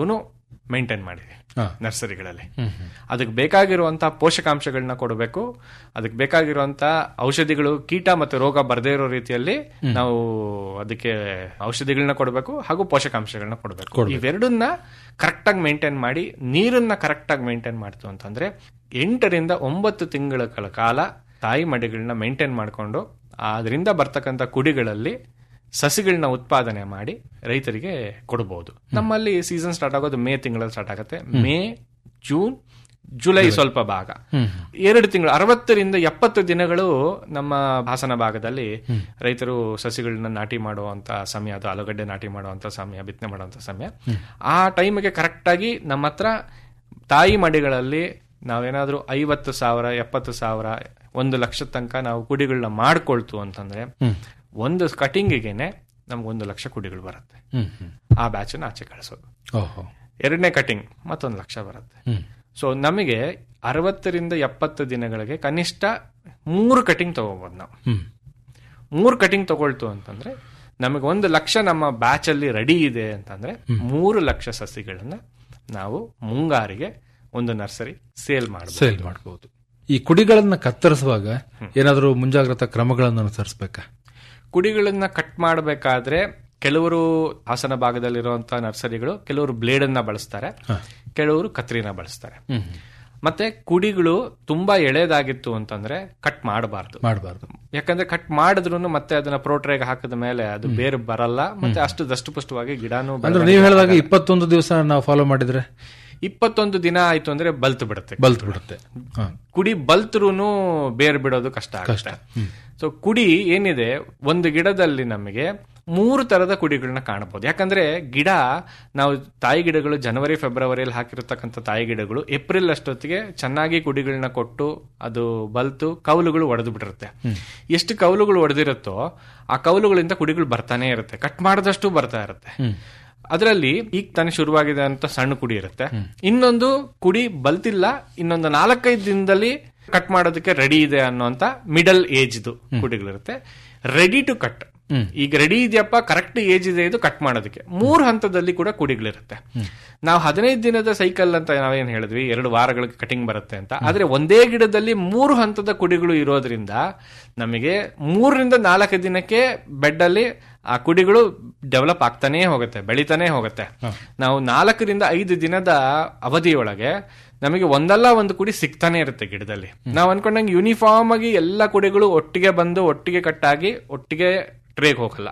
ಮೇಂಟೈನ್ ಮಾಡಿದೆ ಹಾ. ನರ್ಸರಿಗಳಲ್ಲಿ ಹ್ಮ್, ಹ್ಮ್. ಅದಕ್ಕೆ ಬೇಕಾಗಿರುವಂತಹ ಪೋಷಕಾಂಶಗಳನ್ನ ಕೊಡಬೇಕು ಅದಕ್ಕೆ ಬೇಕಾಗಿರುವಂತಹ ಔಷಧಿಗಳು ಕೀಟ ಮತ್ತು ರೋಗ ಬರದೇ ಇರೋ ರೀತಿಯಲ್ಲಿ ನಾವು ಅದಕ್ಕೆ ಔಷಧಿಗಳನ್ನ ಕೊಡಬೇಕು ಹಾಗೂ ಪೋಷಕಾಂಶಗಳನ್ನ ಕೊಡಬೇಕು ಕೊಡ್ಬೇಕು. ಇವೆರಡನ್ನ ಕರೆಕ್ಟ್ ಆಗಿ ಮೇಂಟೈನ್ ಮಾಡಿ ನೀರನ್ನ ಕರೆಕ್ಟ್ ಆಗಿ ಮೇಂಟೈನ್ ಮಾಡ್ತು ಅಂತಂದ್ರೆ ಎಂಟರಿಂದ ಒಂಬತ್ತು ತಿಂಗಳ ಕಾಲ ತಾಯಿ ಮಡಿಗಳನ್ನ ಮೇಂಟೈನ್ ಮಾಡಿಕೊಂಡು ಅದರಿಂದ ಬರ್ತಕ್ಕಂಥ ಕುಡಿಗಳಲ್ಲಿ ಸಸಿಗಳನ್ನ ಉತ್ಪಾದನೆ ಮಾಡಿ ರೈತರಿಗೆ ಕೊಡಬಹುದು ನಮ್ಮಲ್ಲಿ ಸೀಸನ್ ಸ್ಟಾರ್ಟ್ ಆಗೋದು ಮೇ ತಿಂಗಳಲ್ಲಿ ಸ್ಟಾರ್ಟ್ ಆಗುತ್ತೆ ಮೇ ಜೂನ್ ಜುಲೈ ಸ್ವಲ್ಪ ಭಾಗ ಹ್ಮ್. ಎರಡು ತಿಂಗಳು ಅರವತ್ತರಿಂದ ಎಪ್ಪತ್ತು ದಿನಗಳು ನಮ್ಮ ಹಾಸನ ಭಾಗದಲ್ಲಿ ರೈತರು ಸಸಿಗಳನ್ನ ನಾಟಿ ಮಾಡುವಂತ ಸಮಯ ಅದು ಆಲೂಗಡ್ಡೆ ನಾಟಿ ಮಾಡುವಂತ ಸಮಯ ಬಿತ್ತನೆ ಮಾಡುವಂತ ಸಮಯ ಆ ಟೈಮ್ಗೆ ಕರೆಕ್ಟ್ ಆಗಿ ನಮ್ಮ ಹತ್ರ ತಾಯಿ ಮಡಿಗಳಲ್ಲಿ ನಾವೇನಾದ್ರೂ ಐವತ್ತು ಸಾವಿರ ಎಪ್ಪತ್ತು ಸಾವಿರ ಒಂದು ಲಕ್ಷ ತನಕ ನಾವು ಕುಡಿಗಳನ್ನ ಮಾಡ್ಕೊಳ್ತು ಅಂತಂದ್ರೆ ಹ್ಮ್. ಒಂದು ಕಟಿಂಗಿಗೆನೆ ನಮ್ಗೊಂದು ಲಕ್ಷ ಕುಡಿಗಳು ಬರುತ್ತೆ ಹ್ಮ್, ಹ್ಮ್. ಆ ಬ್ಯಾಚನ್ನ ಆಚೆ ಕಳಿಸೋದು ಓಹೋ ಎರಡನೇ ಕಟಿಂಗ್ ಮತ್ತೊಂದು ಲಕ್ಷ ಬರುತ್ತೆ ಹ್ಮ್. ಸೊ ನಮಗೆ ಅರವತ್ತರಿಂದ ಎಪ್ಪತ್ತು ದಿನಗಳಿಗೆ ಕನಿಷ್ಠ ಮೂರು ಕಟಿಂಗ್ ತಗೋಬಹುದು ನಾವು ಹ್ಮ್. ಮೂರು ಕಟಿಂಗ್ ತಗೊಳ್ತು ಅಂತಂದ್ರೆ ನಮಗೆ ಒಂದು ಲಕ್ಷ ನಮ್ಮ ಬ್ಯಾಚ್ ಅಲ್ಲಿ ರೆಡಿ ಇದೆ ಅಂತಂದ್ರೆ ಮೂರು ಲಕ್ಷ ಸಸಿಗಳನ್ನ ನಾವು ಮುಂಗಾರಿಗೆ ಒಂದು ನರ್ಸರಿ ಸೇಲ್ ಮಾಡಬಹುದು ಸೇಲ್ ಮಾಡಬಹುದು ಈ ಕುಡಿಗಳನ್ನ ಕತ್ತರಿಸುವಾಗ ಏನಾದರೂ ಮುಂಜಾಗ್ರತಾ ಕ್ರಮಗಳನ್ನು ಅನುಸರಿಸಬೇಕಾ ಕುಡಿಗಳನ್ನ ಕಟ್ ಮಾಡಬೇಕಾದ್ರೆ ಕೆಲವರು ಹಾಸನ ಭಾಗದಲ್ಲಿರುವಂತಹ ನರ್ಸರಿಗಳು ಕೆಲವರು ಬ್ಲೇಡ್ ಅನ್ನ ಬಳಸ್ತಾರೆ ಕೆಲವರು ಕತ್ರಿನ ಬಳಸ್ತಾರೆ ಹ್ಮ್. ಮತ್ತೆ ಕುಡಿಗಳು ತುಂಬಾ ಎಳೆದಾಗಿತ್ತು ಅಂತಂದ್ರೆ ಕಟ್ ಮಾಡಬಾರ್ದು ಮಾಡಬಾರ್ದು ಯಾಕಂದ್ರೆ ಕಟ್ ಮಾಡಿದ್ರು ಮತ್ತೆ ಅದನ್ನ ಪ್ರೋಟ್ರೇಗೆ ಹಾಕಿದ ಮೇಲೆ ಅದು ಬೇರೆ ಬರಲ್ಲ ಮತ್ತೆ ಅಷ್ಟು ದಷ್ಟಪುಷ್ಟವಾಗಿ ಗಿಡನೂ ಅಂದ್ರೆ ಬೆಳವಣಿಗೆ ನೀವು ಹೇಳಿದಾಗ ಆಗಲ್ಲ. ಇಪ್ಪತ್ತೊಂದು ದಿವಸ ನಾವು ಫಾಲೋ ಮಾಡಿದ್ರೆ ಇಪ್ಪತ್ತೊಂದು ದಿನ ಆಯ್ತು ಅಂದ್ರೆ ಬಲ್ತ್ ಬಿಡುತ್ತೆ ಬಲ್ತ್ ಬಿಡುತ್ತೆ ಹಾ. ಕುಡಿ ಬಲ್ತ್ರುನು ಬೇರ್ ಬಿಡೋದು ಕಷ್ಟ ಕಷ್ಟ. ಆಗುತ್ತೆ ಸೊ ಕುಡಿ ಏನಿದೆ ಒಂದು ಗಿಡದಲ್ಲಿ ನಮಗೆ ಮೂರು ತರದ ಕುಡಿಗಳನ್ನ ಕಾಣಬಹುದು ಯಾಕಂದ್ರೆ ಗಿಡ ನಾವು ತಾಯಿ ಗಿಡಗಳು ಜನವರಿ ಫೆಬ್ರವರಿಯಲ್ಲಿ ಹಾಕಿರತಕ್ಕಂಥ ತಾಯಿ ಗಿಡಗಳು ಏಪ್ರಿಲ್ ಅಷ್ಟೊತ್ತಿಗೆ ಚೆನ್ನಾಗಿ ಕುಡಿಗಳನ್ನ ಕೊಟ್ಟು ಅದು ಬಲ್ತು ಕೌಲುಗಳು ಒಡೆದು ಬಿಟ್ಟಿರುತ್ತೆ ಎಷ್ಟು ಕೌಲುಗಳು ಒಡೆದಿರುತ್ತೋ ಆ ಕೌಲುಗಳಿಂದ ಕುಡಿಗಳು ಬರ್ತಾನೆ ಇರುತ್ತೆ ಕಟ್ ಮಾಡಿದಷ್ಟು ಬರ್ತಾ ಇರುತ್ತೆ ಅದರಲ್ಲಿ ಈಗ ತಾನೇ ಶುರುವಾಗಿದೆ ಅಂತ ಸಣ್ಣ ಕುಡಿ ಇರುತ್ತೆ ಇನ್ನೊಂದು ಕುಡಿ ಬಲ್ತಿಲ್ಲ ಇನ್ನೊಂದು ನಾಲ್ಕೈದು ದಿನದಲ್ಲಿ ಕಟ್ ಮಾಡೋದಕ್ಕೆ ರೆಡಿ ಇದೆ ಅನ್ನೋಂತ ಮಿಡಲ್ ಏಜ್ದು ಕುಡಿಗಳಿರುತ್ತೆ ರೆಡಿ ಟು ಕಟ್ ಈಗ ರೆಡಿ ಇದೆಯಪ್ಪ ಕರೆಕ್ಟ್ ಏಜ್ ಇದೆ ಇದು ಕಟ್ ಮಾಡೋದಕ್ಕೆ ಮೂರು ಹಂತದಲ್ಲಿ ಕೂಡ ಕುಡಿಗಳಿರುತ್ತೆ ನಾವು ಹದಿನೈದು ದಿನದ ಸೈಕಲ್ ಅಂತ ನಾವೇನ್ ಹೇಳಿದ್ವಿ ಎರಡು ವಾರಗಳಿಗೆ ಕಟಿಂಗ್ ಬರುತ್ತೆ ಅಂತ ಆದ್ರೆ ಒಂದೇ ಗಿಡದಲ್ಲಿ ಮೂರು ಹಂತದ ಕುಡಿಗಳು ಇರೋದ್ರಿಂದ ನಮಗೆ ಮೂರರಿಂದ ನಾಲ್ಕು ದಿನಕ್ಕೆ ಬೆಡ್ ಅಲ್ಲಿ ಆ ಕುಡಿಗಳು ಡೆವಲಪ್ ಆಗ್ತಾನೇ ಹೋಗುತ್ತೆ ಬೆಳಿತಾನೆ ಹೋಗುತ್ತೆ ನಾವು ನಾಲ್ಕರಿಂದ ಐದು ದಿನದ ಅವಧಿಯೊಳಗೆ ನಮಗೆ ಒಂದಲ್ಲ ಒಂದು ಕುಡಿ ಸಿಗ್ತಾನೆ ಇರುತ್ತೆ ಗಿಡದಲ್ಲಿ ನಾವು ಅನ್ಕೊಂಡಂಗೆ ಯೂನಿಫಾರ್ಮ್ ಆಗಿ ಎಲ್ಲ ಕುಡಿಗಳು ಒಟ್ಟಿಗೆ ಬಂದು ಒಟ್ಟಿಗೆ ಕಟ್ಟಾಗಿ ಒಟ್ಟಿಗೆ ಟ್ರೇಗ್ ಹೋಗಲ್ಲ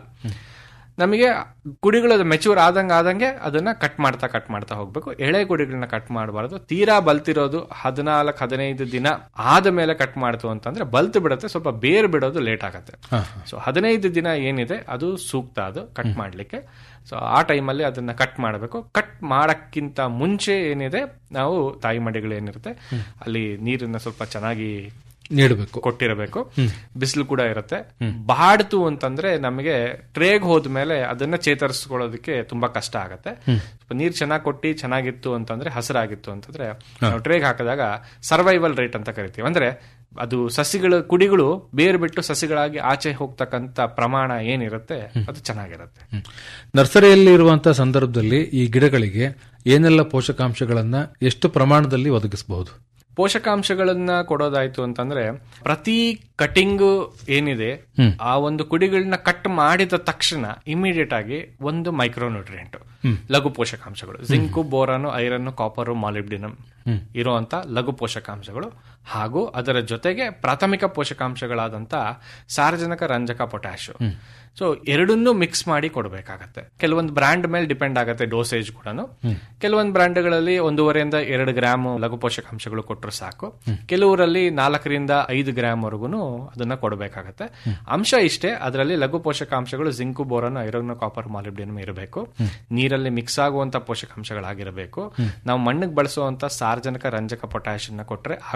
ನಮಗೆ ಕುಡಿಗಳು ಮೆಚೂರ್ ಆದಂಗೆ ಆದಂಗೆ ಅದನ್ನ ಕಟ್ ಮಾಡ್ತಾ ಕಟ್ ಮಾಡ್ತಾ ಹೋಗ್ಬೇಕು ಎಳೆ ಕುಡಿಗಳನ್ನ ಕಟ್ ಮಾಡಬಾರ್ದು ತೀರಾ ಬಲ್ತಿರೋದು ಹದಿನಾಲ್ಕು ಹದಿನೈದು ದಿನ ಆದ ಮೇಲೆ ಕಟ್ ಮಾಡ್ತು ಅಂತಂದ್ರೆ ಬಲ್ತ್ ಬಿಡುತ್ತೆ ಸ್ವಲ್ಪ ಬೇರ್ ಬಿಡೋದು ಲೇಟ್ ಆಗುತ್ತೆ ಹಾ, ಸೊ ಹದಿನೈದು ದಿನ ಏನಿದೆ ಅದು ಸೂಕ್ತ ಅದು ಕಟ್ ಮಾಡ್ಲಿಕ್ಕೆ ಸೊ ಆ ಟೈಮಲ್ಲಿ ಅದನ್ನ ಕಟ್ ಮಾಡಬೇಕು ಕಟ್ ಮಾಡಕ್ಕಿಂತ ಮುಂಚೆ ಏನಿದೆ ನಾವು ತಾಯಿ ಮಡಿಗಳು ಏನಿರುತ್ತೆ ಅಲ್ಲಿ ನೀರನ್ನ ಸ್ವಲ್ಪ ಚೆನ್ನಾಗಿ ನೀಡಬೇಕು ಕೊಟ್ಟಿರಬೇಕು ಬಿಸಿಲು ಕೂಡ ಇರುತ್ತೆ ಬಾಡ್ತು ಅಂತಂದ್ರೆ ನಮಗೆ ಟ್ರೇಗ್ ಹೋದ್ಮೇಲೆ ಅದನ್ನ ಚೇತರಿಸ್ಕೊಳ್ಳೋದಕ್ಕೆ ತುಂಬಾ ಕಷ್ಟ ಆಗತ್ತೆ ಸ್ವಲ್ಪ ನೀರ್ ಚೆನ್ನಾಗಿ ಕೊಟ್ಟಿ ಚೆನ್ನಾಗಿತ್ತು ಅಂತಂದ್ರೆ ಹಸಿರಾಗಿತ್ತು ಅಂತಂದ್ರೆ ನಾವು ಟ್ರೇಗ್ ಹಾಕಿದಾಗ ಸರ್ವೈವಲ್ ರೇಟ್ ಅಂತ ಕರಿತೀವಿ ಅಂದ್ರೆ ಅದು ಸಸಿಗಳ ಕುಡಿಗಳು ಬೇರು ಬಿಟ್ಟು ಸಸಿಗಳಾಗಿ ಆಚೆ ಹೋಗ್ತಕ್ಕಂತ ಪ್ರಮಾಣ ಏನಿರುತ್ತೆ ಅದು ಚೆನ್ನಾಗಿರುತ್ತೆ ನರ್ಸರಿಯಲ್ಲಿ ಇರುವಂತಹ ಸಂದರ್ಭದಲ್ಲಿ ಈ ಗಿಡಗಳಿಗೆ ಏನೆಲ್ಲ ಪೋಷಕಾಂಶಗಳನ್ನ ಎಷ್ಟು ಪ್ರಮಾಣದಲ್ಲಿ ಒದಗಿಸಬಹುದು ಪೋಷಕಾಂಶಗಳನ್ನ ಕೊಡೋದಾಯ್ತು ಅಂತಂದ್ರೆ ಪ್ರತಿ ಕಟಿಂಗ್ ಏನಿದೆ ಹ್ಮ್. ಆ ಒಂದು ಕುಡಿಗಳನ್ನ ಕಟ್ ಮಾಡಿದ ತಕ್ಷಣ ಇಮಿಡಿಯೇಟ್ ಆಗಿ ಒಂದು ಮೈಕ್ರೋನ್ಯೂಟ್ರಿಯೆಂಟ್ ಹ್ಮ್. ಲಘು ಪೋಷಕಾಂಶಗಳು zinc boron iron copper molybdenum ಹ್ಮ್. ಇರುವಂತ ಲಘು ಪೋಷಕಾಂಶಗಳು ಹಾಗೂ ಅದರ ಜೊತೆಗೆ ಪ್ರಾಥಮಿಕ ಪೋಷಕಾಂಶಗಳಾದಂತ ಸಾರ್ವಜನಿಕ ರಂಜಕ ಪೊಟ್ಯಾಶ್ ಸೊ ಎರಡನ್ನೂ ಮಿಕ್ಸ್ ಮಾಡಿ ಕೊಡಬೇಕಾಗತ್ತೆ ಕೆಲವೊಂದು ಬ್ರ್ಯಾಂಡ್ ಮೇಲೆ ಡಿಪೆಂಡ್ ಆಗುತ್ತೆ ಡೋಸೇಜ್ ಕೂಡ ಕೆಲವೊಂದು ಬ್ರ್ಯಾಂಡ್ಗಳಲ್ಲಿ ಒಂದೂವರೆಯಿಂದ ಎರಡು ಗ್ರಾಮ್ ಲಘು ಪೋಷಕಾಂಶಗಳು ಕೊಟ್ಟರು ಸಾಕು ಕೆಲವರಲ್ಲಿ ನಾಲ್ಕರಿಂದ ಐದು ಗ್ರಾಮ್ ವರೆಗೂ ಅದನ್ನ ಕೊಡಬೇಕಾಗತ್ತೆ ಅಂಶ ಇಷ್ಟೇ ಅದರಲ್ಲಿ ಲಘು ಪೋಷಕಾಂಶಗಳು zinc boron iron copper molybdenum ಇರಬೇಕು ನೀರಲ್ಲಿ ಮಿಕ್ಸ್ ಆಗುವಂತ ಪೋಷಕಾಂಶಗಳಾಗಿರಬೇಕು ನಾವು ಮಣ್ಣಿಗೆ ಬಳಸುವಂತ ಸಾರ್ವಜನಿಕ ರಂಜಕ ಪೊಟ್ಯಾಶ್ ಕೊಟ್ರೆ ಆಗೋದಿಲ್ಲ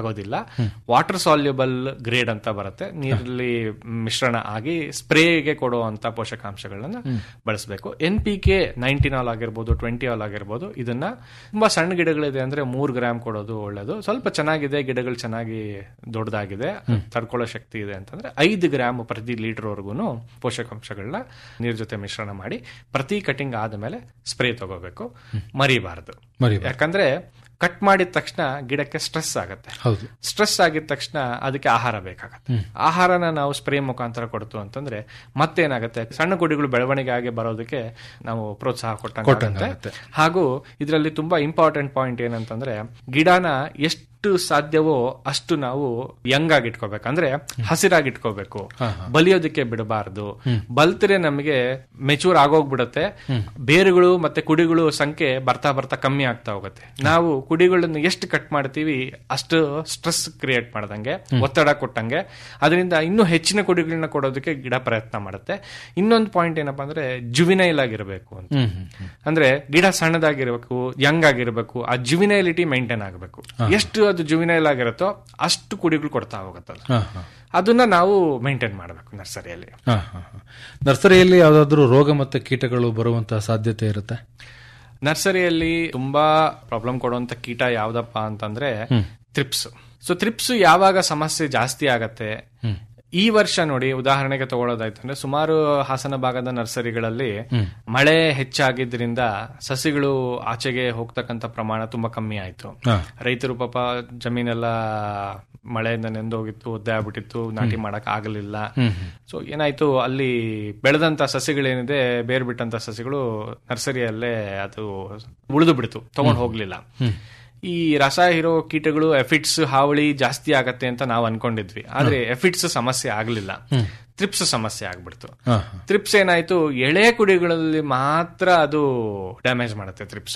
ವಾಟರ್ ಸಾಲ್ಯುಬಲ್ ಗ್ರೇಡ್ ಅಂತ ಬರುತ್ತೆ ನೀರಲ್ಲಿ ಮಿಶ್ರಣ ಆಗಿ ಸ್ಪ್ರೇಗೆ ಕೊಡುವಂತ ಪೋಷಕಾಂಶಗಳನ್ನ ಬಳಸಬೇಕು N P K nineteen all ಆಗಿರ್ಬೋದು ಟ್ವೆಂಟಿ ಆಲ್ ಆಗಿರ್ಬೋದು ಇದನ್ನ ತುಂಬಾ ಸಣ್ಣ ಗಿಡಗಳಿದೆ ಅಂದ್ರೆ ಮೂರ್ ಗ್ರಾಮ್ ಕೊಡೋದು ಒಳ್ಳೇದು ಸ್ವಲ್ಪ ಚೆನ್ನಾಗಿದೆ ಗಿಡಗಳು ಚೆನ್ನಾಗಿ ದೊಡ್ಡದಾಗಿದೆ ತಡ್ಕೊಳ್ಳೋ ಶಕ್ತಿ ಇದೆ ಅಂತಂದ್ರೆ ಐದು ಗ್ರಾಮ್ ಪ್ರತಿ ಲೀಟರ್ ವರ್ಗು ಪೋಷಕಾಂಶಗಳನ್ನ ನೀರ್ ಜೊತೆ ಮಿಶ್ರಣ ಮಾಡಿ ಪ್ರತಿ ಕಟಿಂಗ್ ಆದ್ಮೇಲೆ ಸ್ಪ್ರೇ ತಗೋಬೇಕು ಮರಿಬಾರದು ಮರಿಬಾರ್ದು. ಯಾಕಂದ್ರೆ ಕಟ್ ಮಾಡಿದ ತಕ್ಷಣ ಗಿಡಕ್ಕೆ ಸ್ಟ್ರೆಸ್ ಆಗುತ್ತೆ ಹೌದು ಸ್ಟ್ರೆಸ್ ಆಗಿದ ತಕ್ಷಣ ಅದಕ್ಕೆ ಆಹಾರ ಬೇಕಾಗತ್ತೆ ಆಹಾರನ ನಾವು ಸ್ಪ್ರೇ ಮುಖಾಂತರ ಕೊಡ್ತು ಅಂತಂದ್ರೆ ಮತ್ತೇನಾಗುತ್ತೆ ಸಣ್ಣ ಕುಡಿಗಳು ಬೆಳವಣಿಗೆ ಆಗಿ ಬರೋದಕ್ಕೆ ನಾವು ಪ್ರೋತ್ಸಾಹ ಕೊಟ್ಟಂಗೆ ಕೊಟ್ಟಂಗಾಗುತ್ತೆ. ಆಗುತ್ತೆ. ಹಾಗೂ ಇದರಲ್ಲಿ ತುಂಬಾ ಇಂಪಾರ್ಟೆಂಟ್ ಪಾಯಿಂಟ್ ಏನಂತಂದ್ರೆ ಗಿಡನ ಎಷ್ಟು ಸಾಧ್ಯವೋ ಅಷ್ಟು ನಾವು ಯಂಗ್ ಆಗಿ ಇಟ್ಕೋಬೇಕು ಅಂದ್ರೆ ಹಸಿರಾಗಿ ಇಟ್ಕೋಬೇಕು ಬಲಿಯೋದಕ್ಕೆ ಬಿಡಬಾರದು ಬಲ್ತರೆ ನಮಗೆ ಮೆಚೂರ್ ಆಗೋಗ್ಬಿಡುತ್ತೆ ಬೇರುಗಳು ಮತ್ತೆ ಕುಡಿಗಳು ಸಂಖ್ಯೆ ಬರ್ತಾ ಬರ್ತಾ ಕಮ್ಮಿ ಆಗ್ತಾ ಹೋಗುತ್ತೆ ನಾವು ಕುಡಿಗಳನ್ನ ಎಷ್ಟು ಕಟ್ ಮಾಡ್ತೀವಿ ಅಷ್ಟು ಸ್ಟ್ರೆಸ್ ಕ್ರಿಯೇಟ್ ಮಾಡ್ದಂಗೆ ಒತ್ತಡ ಕೊಟ್ಟಂಗೆ ಅದರಿಂದ ಇನ್ನೂ ಹೆಚ್ಚಿನ ಕುಡಿಗಳನ್ನ ಕೊಡೋದಕ್ಕೆ ಗಿಡ ಪ್ರಯತ್ನ ಮಾಡುತ್ತೆ ಇನ್ನೊಂದು ಪಾಯಿಂಟ್ ಏನಪ್ಪಾ ಅಂದ್ರೆ ಜುವಿನೈಲ್ ಆಗಿರ್ಬೇಕು ಅಂತ ಹ್ಮ್ ಹ್ಮ್ ಹ್ಮ್. ಅಂದ್ರೆ ಗಿಡ ಸಣ್ಣದಾಗಿರ್ಬೇಕು ಯಂಗ್ ಆಗಿರ್ಬೇಕು ಆ ಜುವಿನೈಲಿಟಿ ಮೇಂಟೈನ್ ಆಗಬೇಕು ಎಷ್ಟು ಅದು ಜುವಿನೈಲ್ ಆಗಿರುತ್ತೋ ಅಷ್ಟು ಕುಡಿಗಳು ಕೊಡ್ತಾ ಹೋಗುತ್ತೆ ಅದು. ಹಾ, ಹಾ. ಅದನ್ನ ನಾವು ಮೇಂಟೈನ್ ಮಾಡಬೇಕು ನರ್ಸರಿಯಲ್ಲಿ ಹಾ, ಹಾ, ಹಾ. ನರ್ಸರಿಯಲ್ಲಿ ಯಾವ್ದಾದ್ರು ರೋಗ ಮತ್ತೆ ಕೀಟಗಳು ಬರುವಂತಹ ಸಾಧ್ಯತೆ ಇರುತ್ತೆ ನರ್ಸರಿಯಲ್ಲಿ ತುಂಬಾ ಪ್ರಾಬ್ಲಮ್ ಕೊಡುವಂತ ಕೀಟ ಯಾವ್ದಪ್ಪ ಅಂತಂದ್ರೆ ತ್ರಿಪ್ಸ್ ಸೊ ತ್ರಿಪ್ಸ್ ಯಾವಾಗ ಸಮಸ್ಯೆ ಜಾಸ್ತಿ ಆಗತ್ತೆ ಈ ವರ್ಷ ನೋಡಿ ಉದಾಹರಣೆಗೆ ತಗೊಳ್ಳೋದಾಯ್ತು ಅಂದ್ರೆ ಸುಮಾರು ಹಾಸನ ಭಾಗದ ನರ್ಸರಿಗಳಲ್ಲಿ ಮಳೆ ಹೆಚ್ಚಾಗಿದ್ರಿಂದ ಸಸಿಗಳು ಆಚೆಗೆ ಹೋಗ್ತಕ್ಕಂತ ಪ್ರಮಾಣ ತುಂಬಾ ಕಮ್ಮಿ ಆಯ್ತು ಹಾ. ರೈತರು ಪಾಪ ಜಮೀನೆಲ್ಲ ಮಳೆಯಿಂದ ನೆಂದೋಗಿತ್ತು ಒದ್ದೆ ಆಗ್ಬಿಟ್ಟಿತ್ತು ನಾಟಿ ಮಾಡಕ್ ಆಗಲಿಲ್ಲ ಸೊ ಏನಾಯ್ತು ಅಲ್ಲಿ ಬೆಳೆದಂತ ಸಸಿಗಳೇನಿದೆ ಬೇರ್ ಬಿಟ್ಟಂತ ಸಸಿಗಳು ನರ್ಸರಿಯಲ್ಲೇ ಅದು ಉಳಿದು ಬಿಡ್ತು ತಗೊಂಡ್ ಹೋಗ್ಲಿಲ್ಲ ಈ ರಸ ಹೀರೋ ಕೀಟಗಳು ಎಫಿಟ್ಸ್ ಹಾವಳಿ ಜಾಸ್ತಿ ಆಗತ್ತೆ ಅಂತ ನಾವು ಅನ್ಕೊಂಡಿದ್ವಿ ಆದ್ರೆ ಎಫಿಟ್ಸ್ ಸಮಸ್ಯೆ ಆಗ್ಲಿಲ್ಲ ತ್ರಿಪ್ಸ್ ಸಮಸ್ಯೆ ಆಗ್ಬಿಡ್ತು ಹಾ, ತ್ರಿಪ್ಸ್ ಏನಾಯ್ತು ಎಳೆ ಕುಡಿಗಳಲ್ಲಿ ಮಾತ್ರ ಅದು ಡ್ಯಾಮೇಜ್ ಮಾಡುತ್ತೆ ತ್ರಿಪ್ಸ್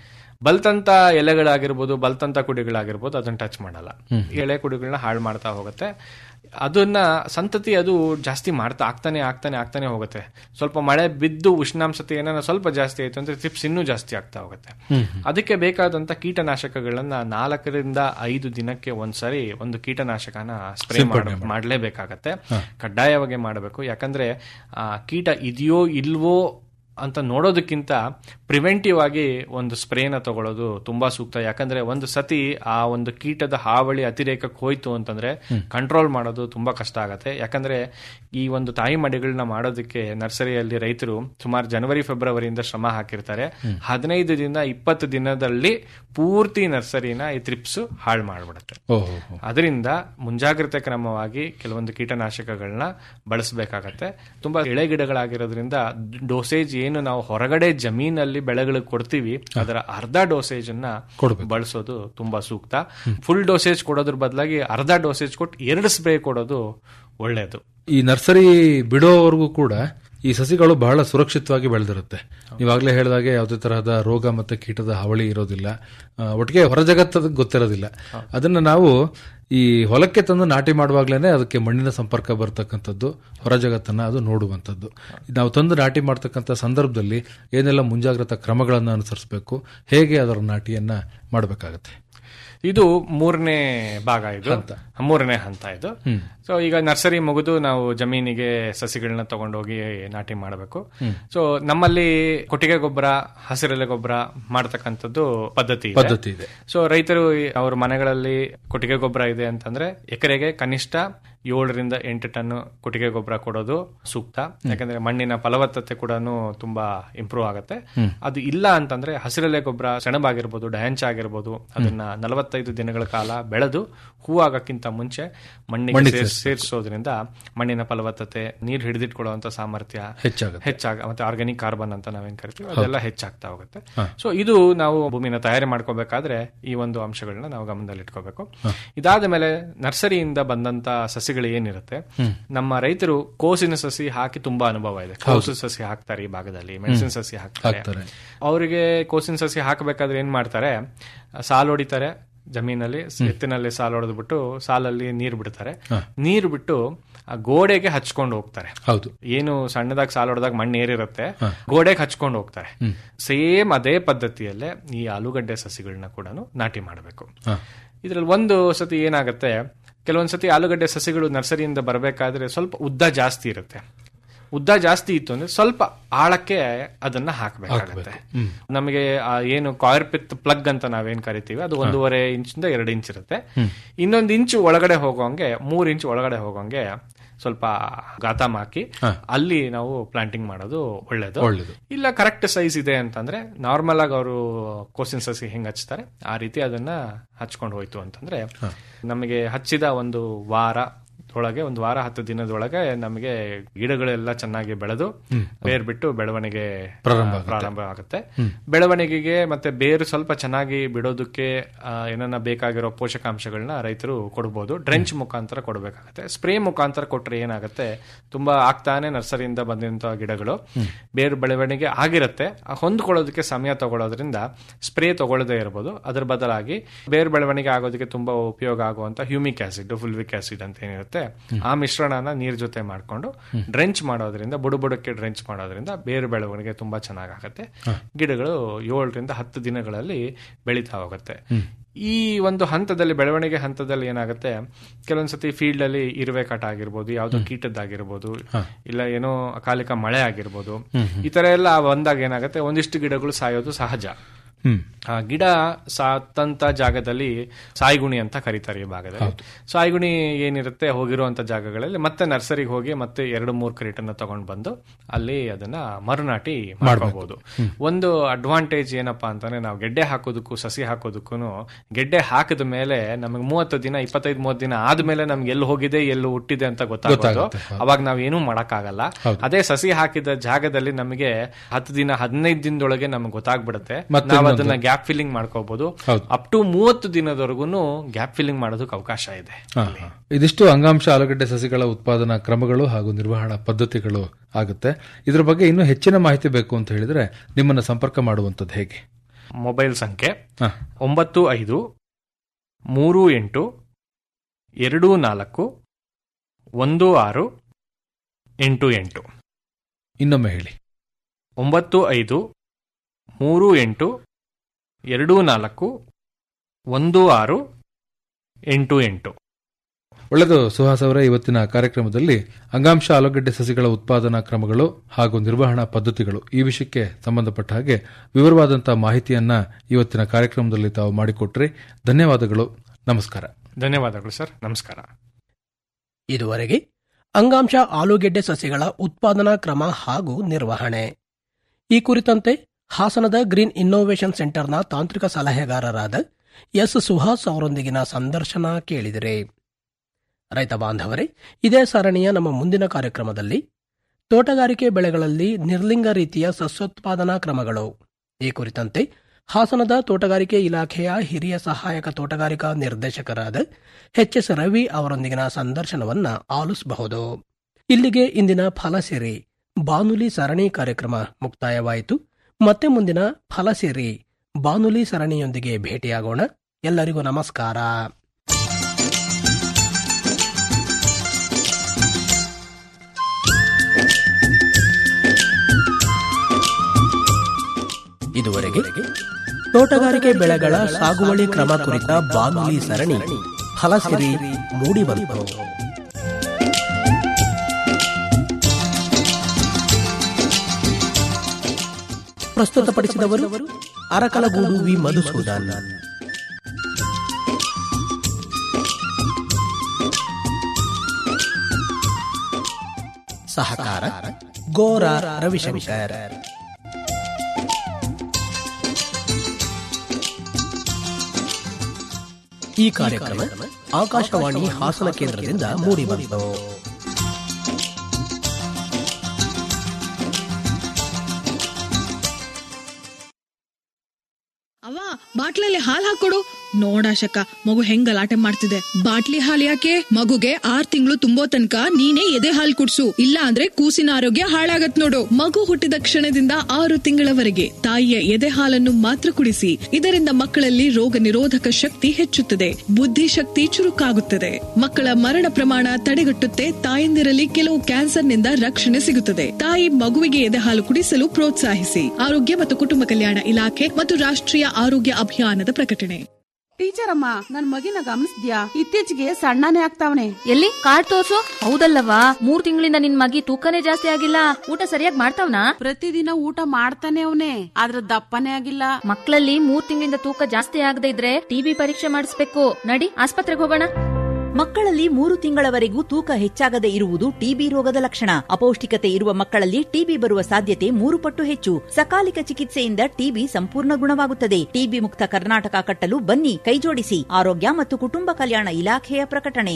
ಬಲ್ತಂತ ಎಲೆಗಳಾಗಿರ್ಬೋದು ಬಲ್ತಂತ ಕುಡಿಗಳಾಗಿರ್ಬೋದು ಅದನ್ನ ಟಚ್ ಮಾಡಲ್ಲ ಎಳೆ ಕುಡಿಗಳನ್ನ ಹಾಳು ಮಾಡ್ತಾ ಹೋಗುತ್ತೆ ಅದನ್ನ ಸಂತತಿ ಅದು ಜಾಸ್ತಿ ಮಾಡ್ತಾ ಆಗ್ತಾನೆ ಆಗ್ತಾನೆ ಆಗ್ತಾನೆ ಹೋಗುತ್ತೆ ಸ್ವಲ್ಪ ಮಳೆ ಬಿದ್ದು ಉಷ್ಣಾಂಶತೆ ಏನಾರ ಸ್ವಲ್ಪ ಜಾಸ್ತಿ ಆಯ್ತು ಅಂದ್ರೆ ತ್ರಿಪ್ಸ್ ಇನ್ನೂ ಜಾಸ್ತಿ ಆಗ್ತಾ ಹೋಗುತ್ತೆ ಅದಕ್ಕೆ ಬೇಕಾದಂತ ಕೀಟನಾಶಕಗಳನ್ನ ನಾಲ್ಕರಿಂದ ಐದು ದಿನಕ್ಕೆ ಒಂದ್ಸರಿ ಒಂದು ಕೀಟನಾಶಕನ ಸ್ಪ್ರೇ ಮಾಡಲೇಬೇಕಾಗತ್ತೆ ಕಡ್ಡಾಯವಾಗಿ ಮಾಡಬೇಕು ಯಾಕಂದ್ರೆ ಆ ಕೀಟ ಇದೆಯೋ ಇಲ್ವೋ ಅಂತ ನೋಡೋದಕ್ಕಿಂತ ಪ್ರಿವೆಂಟಿವ್ ಆಗಿ ಒಂದು ಸ್ಪ್ರೇನ ತಗೊಳ್ಳೋದು ತುಂಬಾ ಸೂಕ್ತ ಯಾಕಂದ್ರೆ ಒಂದು ಸತಿ ಆ ಒಂದು ಕೀಟದ ಹಾವಳಿ ಅತಿರೇಕಕ್ಕೆ ಹೋಯ್ತು ಅಂತಂದ್ರೆ ಕಂಟ್ರೋಲ್ ಮಾಡೋದು ತುಂಬಾ ಕಷ್ಟ ಆಗತ್ತೆ ಯಾಕಂದ್ರೆ ಈ ಒಂದು ತಾಯಿ ಮಡಿಗಳನ್ನ ಮಾಡೋದಕ್ಕೆ ನರ್ಸರಿಯಲ್ಲಿ ರೈತರು ಸುಮಾರು ಜನವರಿ ಫೆಬ್ರವರಿಯಿಂದ ಶ್ರಮ ಹಾಕಿರ್ತಾರೆ ಹದಿನೈದು ದಿನ ಇಪ್ಪತ್ತು ದಿನದಲ್ಲಿ ಪೂರ್ತಿ ನರ್ಸರಿನ ಈ ತ್ರಿಪ್ಸ್ ಹಾಳು ಮಾಡ್ಬಿಡುತ್ತೆ ಓಹೋ ಅದರಿಂದ ಮುಂಜಾಗ್ರತೆ ಕ್ರಮವಾಗಿ ಕೆಲವೊಂದು ಕೀಟನಾಶಕಗಳನ್ನ ಬಳಸಬೇಕಾಗತ್ತೆ ತುಂಬಾ ಎಳೆ ಗಿಡಗಳಾಗಿರೋದ್ರಿಂದ ಡೋಸೇಜ್ ಏನು ನಾವು ಹೊರಗಡೆ ಜಮೀನಲ್ಲಿ ಬೆಳೆಗಳಿಗೆ ಕೊಡ್ತೀವಿ ಅದರ ಅರ್ಧ ಡೋಸೇಜ್ ಅನ್ನ ಬಳಸೋದು ತುಂಬಾ ಸೂಕ್ತ ಫುಲ್ ಡೋಸೇಜ್ ಕೊಡೋದ್ರ ಬದಲಾಗಿ ಅರ್ಧ ಡೋಸೇಜ್ ಕೊಟ್ಟು ಎರಡು ಸ್ಪ್ರೇ ಕೊಡೋದು ಒಳ್ಳೇದು ಈ ನರ್ಸರಿ ಬಿಡೋವರೆಗೂ ಕೂಡ ಈ ಸಸಿಗಳು ಬಹಳ ಸುರಕ್ಷಿತವಾಗಿ ಬೆಳೆದಿರುತ್ತೆ ನೀವಾಗಲೇ ಹೇಳಿದಾಗೆ ಯಾವುದೇ ತರಹದ ರೋಗ ಮತ್ತೆ ಕೀಟದ ಹಾವಳಿ ಇರೋದಿಲ್ಲ ಆ, ಒಟ್ಟಿಗೆ ಹೊರ ಜಗತ್ತದ ಗೊತ್ತಿರೋದಿಲ್ಲ ಅದನ್ನ ನಾವು ಈ ಹೊಲಕ್ಕೆ ತಂದು ನಾಟಿ ಮಾಡುವಾಗ್ಲೇನೆ ಅದಕ್ಕೆ ಮಣ್ಣಿನ ಸಂಪರ್ಕ ಬರ್ತಕ್ಕಂಥದ್ದು ಹೊರ ಜಗತ್ತನ್ನ ಅದು ನೋಡುವಂಥದ್ದು ನಾವು ತಂದು ನಾಟಿ ಮಾಡ್ತಕ್ಕಂಥ ಸಂದರ್ಭದಲ್ಲಿ ಏನೆಲ್ಲ ಮುಂಜಾಗ್ರತಾ ಕ್ರಮಗಳನ್ನು ಅನುಸರಿಸಬೇಕು ಹೇಗೆ ಅದರ ನಾಟಿಯನ್ನ ಮಾಡಬೇಕಾಗತ್ತೆ ಇದು ಮೂರನೇ ಭಾಗ ಇದು ಮೂರನೇ ಹಂತ ಇದು ಸೊ ಈಗ ನರ್ಸರಿ ಮುಗಿದು ನಾವು ಜಮೀನಿಗೆ ಸಸಿಗಳನ್ನ ತಗೊಂಡೋಗಿ ನಾಟಿ ಮಾಡಬೇಕು ಸೊ ನಮ್ಮಲ್ಲಿ ಕೊಟ್ಟಿಗೆ ಗೊಬ್ಬರ ಹಸಿರೆಲೆ ಗೊಬ್ಬರ ಮಾಡ್ತಕ್ಕಂಥದ್ದು ಪದ್ಧತಿ ಇದೆ. ಪದ್ಧತಿ ಇದೆ. ಸೊ ರೈತರು ಅವ್ರ ಮನೆಗಳಲ್ಲಿ ಕೊಟ್ಟಿಗೆ ಗೊಬ್ಬರ ಇದೆ ಅಂತಂದ್ರೆ ಎಕರೆಗೆ ಕನಿಷ್ಠ ಏಳರಿಂದ ಎಂಟು ಟನ್ ಕೊಟ್ಟಿಗೆ ಗೊಬ್ಬರ ಕೊಡೋದು ಸೂಕ್ತ ಯಾಕಂದ್ರೆ ಮಣ್ಣಿನ ಫಲವತ್ತತೆ ಕೂಡ ತುಂಬಾ ಇಂಪ್ರೂವ್ ಆಗುತ್ತೆ ಅದು ಇಲ್ಲ ಅಂತಂದ್ರೆ ಹಸಿರೆಲೆ ಗೊಬ್ಬರ ಸೆಣಬಾಗಿರ್ಬೋದು ಡಯಾಂಚ್ ಆಗಿರ್ಬೋದು ಅದನ್ನ ನಲವತ್ತೈದು ದಿನಗಳ ಕಾಲ ಬೆಳೆದು ಹೂವಾಗಕ್ಕಿಂತ ಮುಂಚೆ ಮಣ್ಣಿಗೆ ಮಣ್ಣಿಗೆ ಸೇರ್ಸ್- ಸೇರಿಸೋದ್ರಿಂದ ಮಣ್ಣಿನ ಫಲವತ್ತತೆ ನೀರು ಹಿಡಿದಿಟ್ಕೊಳ್ಳುವಂತ ಸಾಮರ್ಥ್ಯ ಹೆಚ್ಚಾಗುತ್ತೆ. ಹೆಚ್ಚಾಗ ಮತ್ತೆ ಆರ್ಗಾನಿಕ್ ಕಾರ್ಬನ್ ಅಂತ ನಾವೇನ್ ಕರಿತೀವಿ ಅದೆಲ್ಲ ಹೆಚ್ಚಾಗ್ತಾ ಹೋಗುತ್ತೆ ಸೊ ಇದು ನಾವು ಭೂಮಿನ ತಯಾರಿ ಮಾಡ್ಕೋಬೇಕಾದ್ರೆ ಈ ಒಂದು ಅಂಶಗಳನ್ನ ನಾವು ಗಮನದಲ್ಲಿ ಇಟ್ಕೋಬೇಕು ಇದಾದ ಮೇಲೆ ನರ್ಸರಿಯಿಂದ ಬಂದಂತ ಸಸಿಗಳು ಏನಿರುತ್ತೆ ನಮ್ಮ ರೈತರು ಕೋಸಿನ ಸಸಿ ಹಾಕಿ ತುಂಬಾ ಅನುಭವ ಇದೆ ಕೋಸು ಸಸಿ ಹಾಕ್ತಾರೆ ಈ ಭಾಗದಲ್ಲಿ ಮೆಣಸಿನ ಸಸಿ ಹಾಕ್ತಾರೆ ಹಾಕ್ತಾರೆ. ಅವರಿಗೆ ಕೋಸಿನ ಸಸಿ ಹಾಕಬೇಕಾದ್ರೆ ಏನ್ ಮಾಡ್ತಾರೆ ಸಾಲ್ ಹೊಡಿತಾರೆ ಜಮೀನಲ್ಲಿ ಎತ್ತಿನಲ್ಲಿ ಸಾಲ್ ಹೊಡೆದ್ಬಿಟ್ಟು ಸಾಲಲ್ಲಿ ನೀರು ಬಿಡ್ತಾರೆ ನೀರು ಬಿಟ್ಟು ಆ ಗೋಡೆಗೆ ಹಚ್ಕೊಂಡು ಹೋಗ್ತಾರೆ ಹೌದು ಏನು ಸಣ್ಣದಾಗಿ ಸಾಲ ಹೊಡೆದಾಗ ಮಣ್ಣು ಏರಿರುತ್ತೆ ಗೋಡೆಗೆ ಹಚ್ಕೊಂಡು ಹೋಗ್ತಾರೆ ಸೇಮ್ ಅದೇ ಪದ್ಧತಿಯಲ್ಲೇ ಈ ಆಲೂಗಡ್ಡೆ ಸಸಿಗಳನ್ನ ಕೂಡ ನಾಟಿ ಮಾಡಬೇಕು ಇದರಲ್ಲಿ ಒಂದು ಸತಿ ಏನಾಗುತ್ತೆ ಕೆಲವೊಂದು ಸತಿ ಆಲೂಗಡ್ಡೆ ಸಸಿಗಳು ನರ್ಸರಿಯಿಂದ ಬರಬೇಕಾದ್ರೆ ಸ್ವಲ್ಪ ಉದ್ದ ಜಾಸ್ತಿ ಇರುತ್ತೆ ಉದ್ದ ಜಾಸ್ತಿ ಇತ್ತು ಅಂದ್ರೆ ಸ್ವಲ್ಪ ಆಳಕ್ಕೆ ಅದನ್ನ ಹಾಕಬೇಕಾಗುತ್ತೆ ಹ್ಮ್. ನಮಗೆ ಆ ಏನು ಕಾಯರ್ಪಿತ್ ಪ್ಲಗ್ ಅಂತ ನಾವೇನ್ ಕರಿತೀವಿ ಅದು ಒಂದೂವರೆ ಇಂಚಿಂದ ಎರಡು ಇಂಚ್ ಇರುತ್ತೆ ಹ್ಮ್. ಇನ್ನೊಂದು ಇಂಚು ಒಳಗಡೆ ಹೋಗೋಂಗೆ ಮೂರ್ ಇಂಚ್ ಒಳಗಡೆ ಹೋಗೋಂಗೆ ಸ್ವಲ್ಪ ಗಾತಾಮ್ ಹಾಕಿ ಅಲ್ಲಿ ನಾವು ಪ್ಲಾಂಟಿಂಗ್ ಮಾಡೋದು ಒಳ್ಳೇದು ಒಳ್ಳೇದು. ಇಲ್ಲ ಕರೆಕ್ಟ್ ಸೈಜ್ ಇದೆ ಅಂತಂದ್ರೆ ನಾರ್ಮಲ್ ಆಗಿ ಅವರು ಕೋಸಿನ ಸಸಿ ಹೆಂಗ್ ಹಚ್ತಾರೆ ಆ ರೀತಿ ಅದನ್ನ ಹಚ್ಕೊಂಡು ಹೋಯ್ತು ಅಂತಂದ್ರೆ ನಮಗೆ ಹಚ್ಚಿದ ಒಂದು ವಾರ ಒಳಗೆ ಒಂದು ವಾರ ಹತ್ತು ದಿನದೊಳಗೆ ನಮಗೆ ಗಿಡಗಳೆಲ್ಲ ಚೆನ್ನಾಗಿ ಬೆಳೆದು ಹ್ಮ್. ಬೇರ್ ಬಿಟ್ಟು ಬೆಳವಣಿಗೆ ಪ್ರಾರಂಭ ಆ, ಆಗುತ್ತೆ. ಪ್ರಾರಂಭ ಆಗುತ್ತೆ ಹ್ಮ್. ಬೆಳವಣಿಗೆಗೆ ಮತ್ತೆ ಬೇರು ಸ್ವಲ್ಪ ಚೆನ್ನಾಗಿ ಬಿಡೋದಕ್ಕೆ ಆ, ಏನನ್ನ ಬೇಕಾಗಿರೋ ಪೋಷಕಾಂಶಗಳನ್ನ ರೈತರು ಕೊಡ್ಬೋದು ಡ್ರೆಂಚ್ ಮುಖಾಂತರ ಕೊಡಬೇಕಾಗುತ್ತೆ ಸ್ಪ್ರೇ ಮುಖಾಂತರ ಕೊಟ್ರೆ ಏನಾಗುತ್ತೆ ತುಂಬಾ ಆಗ್ತಾನೆ ನರ್ಸರಿಯಿಂದ ಬಂದಂತಹ ಗಿಡಗಳು ಬೇರು ಬೆಳವಣಿಗೆ ಆಗಿರುತ್ತೆ ಆ ಹೊಂದ್ಕೊಳ್ಳೋದಕ್ಕೆ ಸಮಯ ತಗೊಳ್ಳೋದ್ರಿಂದ ಸ್ಪ್ರೇ ತಗೊಳ್ಳದೇ ಇರಬಹುದು ಅದರ ಬದಲಾಗಿ ಬೇರು ಬೆಳವಣಿಗೆ ಆಗೋದಕ್ಕೆ ತುಂಬಾ ಉಪಯೋಗ ಆಗುವಂತ ಹ್ಯೂಮಿಕ್ ಆಸಿಡ್ ಫುಲ್ವಿಕ್ ಆಸಿಡ್ ಅಂತ ಏನಿರುತ್ತೆ ಆ ಮಿಶ್ರಣನ ನೀರ್ ಜೊತೆ ಮಾಡ್ಕೊಂಡು ಡ್ರೆಂಚ್ ಮಾಡೋದ್ರಿಂದ ಬುಡ ಬುಡಕ್ಕೆ ಡ್ರೆಂಚ್ ಮಾಡೋದ್ರಿಂದ ಬೇರು ಬೆಳವಣಿಗೆ ತುಂಬಾ ಚೆನ್ನಾಗಾಗತ್ತೆ ಗಿಡಗಳು ಏಳರಿಂದ ಹತ್ತು ದಿನಗಳಲ್ಲಿ ಬೆಳೀತಾ ಹೋಗುತ್ತೆ ಈ ಒಂದು ಹಂತದಲ್ಲಿ ಬೆಳವಣಿಗೆ ಹಂತದಲ್ಲಿ ಏನಾಗುತ್ತೆ ಕೆಲವೊಂದ್ಸತಿ ಫೀಲ್ಡ್ ಅಲ್ಲಿ ಇರುವೆ ಕಾಟ ಆಗಿರ್ಬೋದು ಯಾವ್ದೋ ಕೀಟದ್ದಾಗಿರ್ಬೋದು ಇಲ್ಲ ಏನೋ ಅಕಾಲಿಕ ಮಳೆ ಆಗಿರ್ಬೋದು ಈ ತರ ಎಲ್ಲ ಬಂದಾಗ ಏನಾಗುತ್ತೆ ಒಂದಿಷ್ಟು ಗಿಡಗಳು ಸಾಯೋದು ಸಹಜ ಹ್ಮ್ ಆ ಗಿಡ ಸಾತಂತ ಜಾಗದಲ್ಲಿ ಸಾಯಿಗುಣಿ ಅಂತ ಕರೀತಾರೆ ಈ ಭಾಗದಲ್ಲಿ ಸಾಯಿಗುಣಿ ಏನಿರುತ್ತೆ ಹೋಗಿರುವಂತ ಜಾಗಗಳಲ್ಲಿ ಮತ್ತೆ ನರ್ಸರಿಗೆ ಹೋಗಿ ಮತ್ತೆ ಎರಡು ಮೂರು ಕ್ರೇಟನ್ನ ತಗೊಂಡ್ ಬಂದು ಅಲ್ಲಿ ಅದನ್ನ ಮರುನಾಟಿ ಮಾಡ್ಕೋಬಹುದು ಒಂದು ಅಡ್ವಾಂಟೇಜ್ ಏನಪ್ಪಾ ಅಂತಂದ್ರೆ ನಾವು ಗೆಡ್ಡೆ ಹಾಕೋದಕ್ಕೂ ಸಸಿ ಹಾಕೋದಕ್ಕೂ ಗೆಡ್ಡೆ ಹಾಕಿದ ಮೇಲೆ ನಮಗೆ ಮೂವತ್ತು ದಿನ ಇಪ್ಪತ್ತೈದು ಮೂವತ್ತು ದಿನ ಆದ್ಮೇಲೆ ನಮ್ಗೆ ಎಲ್ಲಿ ಹೋಗಿದೆ ಎಲ್ಲಿ ಹುಟ್ಟಿದೆ ಅಂತ ಗೊತ್ತಾಗೋದು ಗೊತ್ತಾಗುತ್ತೆ, ಹೌದು. ಅವಾಗ ನಾವ್ ಏನೂ ಮಾಡಕ್ಕಾಗಲ್ಲ ಹೌದು. ಅದೇ ಸಸಿ ಹಾಕಿದ ಜಾಗದಲ್ಲಿ ನಮಗೆ ಹತ್ತು ದಿನ ಹದಿನೈದು ದಿನದೊಳಗೆ ನಮ್ಗೆ ಗೊತ್ತಾಗ್ಬಿಡುತ್ತೆ ಮತ್ತೆ ನಾವು ಇನ್ನೊಂದು. ಅದನ್ನ ಗ್ಯಾಪ್ ಫಿಲ್ಲಿಂಗ್ ಮಾಡ್ಕೋಬಹುದು ಹೌದು. ಅಪ್ ಟು ಮೂವತ್ತು ದಿನದವರೆಗೂ ಗ್ಯಾಪ್ ಫಿಲ್ಲಿಂಗ್ ಮಾಡೋದಕ್ಕೆ ಅವಕಾಶ ಇದೆ ಹಾ, ಹಾ. ಇದಿಷ್ಟು ಅಂಗಾಂಶ ಆಲೂಗಡ್ಡೆ ಸಸಿಗಳ ಉತ್ಪಾದನಾ ಕ್ರಮಗಳು ಹಾಗೂ ನಿರ್ವಹಣಾ ಪದ್ಧತಿಗಳು ಆಗುತ್ತೆ ಇದ್ರ ಬಗ್ಗೆ ಇನ್ನೂ ಹೆಚ್ಚಿನ ಮಾಹಿತಿ ಬೇಕು ಅಂತ ಹೇಳಿದ್ರೆ ನಿಮ್ಮನ್ನ ಸಂಪರ್ಕ ಮಾಡುವಂತದ್ದು ಹೇಗೆ ಮೊಬೈಲ್ ಸಂಖ್ಯೆ ಹಾ. ಒಂಬತ್ತು ಐದು ಮೂರು ಎಂಟು ಎರಡು ನಾಲ್ಕು ಒಂದು ಆರು ಎಂಟು ಎಂಟು ಇನ್ನೊಮ್ಮೆ ಹೇಳಿ ಒಂಬತ್ತು ಐದು ಮೂರು ಎಂಟು ಎರಡು ನಾಲ್ಕು ಒಂದು ಆರು ಎಂಟು ಎಂಟು ಒಳ್ಳೆಯದು ಸುಹಾಸ್ ಅವರೇ ಇವತ್ತಿನ ಕಾರ್ಯಕ್ರಮದಲ್ಲಿ ಅಂಗಾಂಶ ಆಲೂಗಡ್ಡೆ ಸಸಿಗಳ ಉತ್ಪಾದನಾ ಕ್ರಮಗಳು ಹಾಗೂ ನಿರ್ವಹಣಾ ಪದ್ಧತಿಗಳು ಈ ವಿಷಯಕ್ಕೆ ಸಂಬಂಧಪಟ್ಟ ಹಾಗೆ ವಿವರವಾದಂತಹ ಮಾಹಿತಿಯನ್ನ ಇವತ್ತಿನ ಕಾರ್ಯಕ್ರಮದಲ್ಲಿ ತಾವು ಮಾಡಿಕೊಟ್ರಿ ಧನ್ಯವಾದಗಳು ನಮಸ್ಕಾರ ಧನ್ಯವಾದಗಳು ಸರ್ ನಮಸ್ಕಾರ ಇದುವರೆಗೆ ಅಂಗಾಂಶ ಆಲೂಗೆಡ್ಡೆ ಸಸಿಗಳ ಉತ್ಪಾದನಾ ಕ್ರಮ ಹಾಗೂ ನಿರ್ವಹಣೆ ಈ ಕುರಿತಂತೆ ಹಾಸನದ ಗ್ರೀನ್ ಇನ್ನೋವೇಷನ್ ಸೆಂಟರ್ನ ತಾಂತ್ರಿಕ ಸಲಹೆಗಾರರಾದ ಎಸ್ ಸುಹಾಸ್ ಅವರೊಂದಿಗಿನ ಸಂದರ್ಶನ ಕೇಳಿದಿರಿ ರೈತ ಬಾಂಧವರೇ ಇದೇ ಸರಣಿಯ ನಮ್ಮ ಮುಂದಿನ ಕಾರ್ಯಕ್ರಮದಲ್ಲಿ ತೋಟಗಾರಿಕೆ ಬೆಳೆಗಳಲ್ಲಿ ನಿರ್ಲಿಂಗ ರೀತಿಯ ಸಸ್ಯೋತ್ಪಾದನಾ ಕ್ರಮಗಳು ಈ ಕುರಿತಂತೆ ಹಾಸನದ ತೋಟಗಾರಿಕೆ ಇಲಾಖೆಯ ಹಿರಿಯ ಸಹಾಯಕ ತೋಟಗಾರಿಕಾ ನಿರ್ದೇಶಕರಾದ ಎಚ್ ಎಸ್ ರವಿ ಅವರೊಂದಿಗಿನ ಸಂದರ್ಶನವನ್ನ ಆಲಿಸಬಹುದು ಇಲ್ಲಿಗೆ ಇಂದಿನ ಫಲಸಿರಿ ಬಾನುಲಿ ಸರಣಿ ಕಾರ್ಯಕ್ರಮ ಮುಕ್ತಾಯವಾಯಿತು ಮತ್ತೆ ಮುಂದಿನ ಫಲಸಿರಿ ಬಾನುಲಿ ಸರಣಿಯೊಂದಿಗೆ ಭೇಟಿಯಾಗೋಣ ಎಲ್ಲರಿಗೂ ನಮಸ್ಕಾರ ಇದುವರೆಗೆ ತೋಟಗಾರಿಕೆ ಬೆಳೆಗಳ ಸಾಗುವಳಿ ಕ್ರಮ ಕುರಿತ ಬಾನುಲಿ ಸರಣಿ ಫಲಸಿರಿ ಮೂಡಿಬಂತು ಪ್ರಸ್ತುತಪಡಿಸಿದವರು ಅರಕಲಗೂಡು ವಿ ಮಧುಸೂದನ್ ಸಹಕಾರ ಗೋರ ರವಿಶಂಕರ್ ಈ ಕಾರ್ಯಕ್ರಮ ಆಕಾಶವಾಣಿ ಹಾಸನ ಕೇಂದ್ರದಿಂದ ಮೂಡಿಬಂತು ಅವ್ವ ಬಾಟ್ಲಲ್ಲಿ ಹಾಲ್ ಹಾಕೊಡು ನೋಡಾಶಕ ಮಗು ಹೆಂಗ್ ಗಲಾಟೆ ಮಾಡ್ತಿದೆ ಬಾಟ್ಲಿ ಹಾಲ್ ಯಾಕೆ ಮಗುಗೆ ಆರ್ ತಿಂಗಳು ತುಂಬೋ ತನಕ ನೀನೇ ಎದೆ ಹಾಲ್ ಕುಡ್ಸು ಇಲ್ಲ ಅಂದ್ರೆ ಕೂಸಿನ ಆರೋಗ್ಯ ಹಾಳಾಗತ್ ನೋಡು ಮಗು ಹುಟ್ಟಿದ ಕ್ಷಣದಿಂದ ಆರು ತಿಂಗಳವರೆಗೆ ತಾಯಿಯ ಎದೆ ಹಾಲನ್ನು ಮಾತ್ರ ಕುಡಿಸಿ ಇದರಿಂದ ಮಕ್ಕಳಲ್ಲಿ ರೋಗ ನಿರೋಧಕ ಶಕ್ತಿ ಹೆಚ್ಚುತ್ತದೆ ಬುದ್ಧಿಶಕ್ತಿ ಚುರುಕಾಗುತ್ತದೆ ಮಕ್ಕಳ ಮರಣ ಪ್ರಮಾಣ ತಡೆಗಟ್ಟುತ್ತೆ ತಾಯಂದಿರಲ್ಲಿ ಕೆಲವು ಕ್ಯಾನ್ಸರ್ನಿಂದ ರಕ್ಷಣೆ ಸಿಗುತ್ತದೆ ತಾಯಿ ಮಗುವಿಗೆ ಎದೆ ಹಾಲು ಕುಡಿಸಲು ಪ್ರೋತ್ಸಾಹಿಸಿ ಆರೋಗ್ಯ ಮತ್ತು ಕುಟುಂಬ ಕಲ್ಯಾಣ ಇಲಾಖೆ ಮತ್ತು ರಾಷ್ಟ್ರೀಯ ಆರೋಗ್ಯ ಅಭಿಯಾನದ ಪ್ರಕಟಣೆ ಟೀಚರ್ ಅಮ್ಮ ನನ್ ಮಗಿನ ಗಮನಿಸ್ದ್ಯಾ ಇತ್ತೀಚೆಗೆ ಸಣ್ಣನೇ ಆಗ್ತಾವನೆ ಎಲ್ಲಿ ಕಾರ್ಡ್ ತೋರ್ಸು ಹೌದಲ್ಲವಾ ಮೂರ್ ತಿಂಗಳಿಂದ ನಿನ್ ಮಗಿ ತೂಕನೇ ಜಾಸ್ತಿ ಆಗಿಲ್ಲ ಊಟ ಸರಿಯಾಗಿ ಮಾಡ್ತಾವ್ನಾ ಪ್ರತಿದಿನ ಊಟ ಮಾಡ್ತಾನೆ ಅವನೇ ಆದ್ರ ದಪ್ಪನೇ ಆಗಿಲ್ಲ ಮಕ್ಕಳಲ್ಲಿ ಮೂರ್ ತಿಂಗಳಿಂದ ತೂಕ ಜಾಸ್ತಿ ಆಗದೆ ಇದ್ರೆ ಟಿಬಿ ಪರೀಕ್ಷೆ ಮಾಡಿಸ್ಬೇಕು ನಡಿ ಆಸ್ಪತ್ರೆಗೆ ಹೋಗೋಣ ಮಕ್ಕಳಲ್ಲಿ ಮೂರು ತಿಂಗಳವರೆಗೂ ತೂಕ ಹೆಚ್ಚಾಗದೆ ಇರುವುದು ಟಿಬಿ ರೋಗದ ಲಕ್ಷಣ ಅಪೌಷ್ಟಿಕತೆ ಇರುವ ಮಕ್ಕಳಲ್ಲಿ ಟಿಬಿ ಬರುವ ಸಾಧ್ಯತೆ ಮೂರು ಪಟ್ಟು ಹೆಚ್ಚು ಸಕಾಲಿಕ ಚಿಕಿತ್ಸೆಯಿಂದ ಟಿಬಿ ಸಂಪೂರ್ಣ ಗುಣವಾಗುತ್ತದೆ ಟಿಬಿ ಮುಕ್ತ ಕರ್ನಾಟಕ ಕಟ್ಟಲು ಬನ್ನಿ ಕೈಜೋಡಿಸಿ ಆರೋಗ್ಯ ಮತ್ತು ಕುಟುಂಬ ಕಲ್ಯಾಣ ಇಲಾಖೆಯ ಪ್ರಕಟಣೆ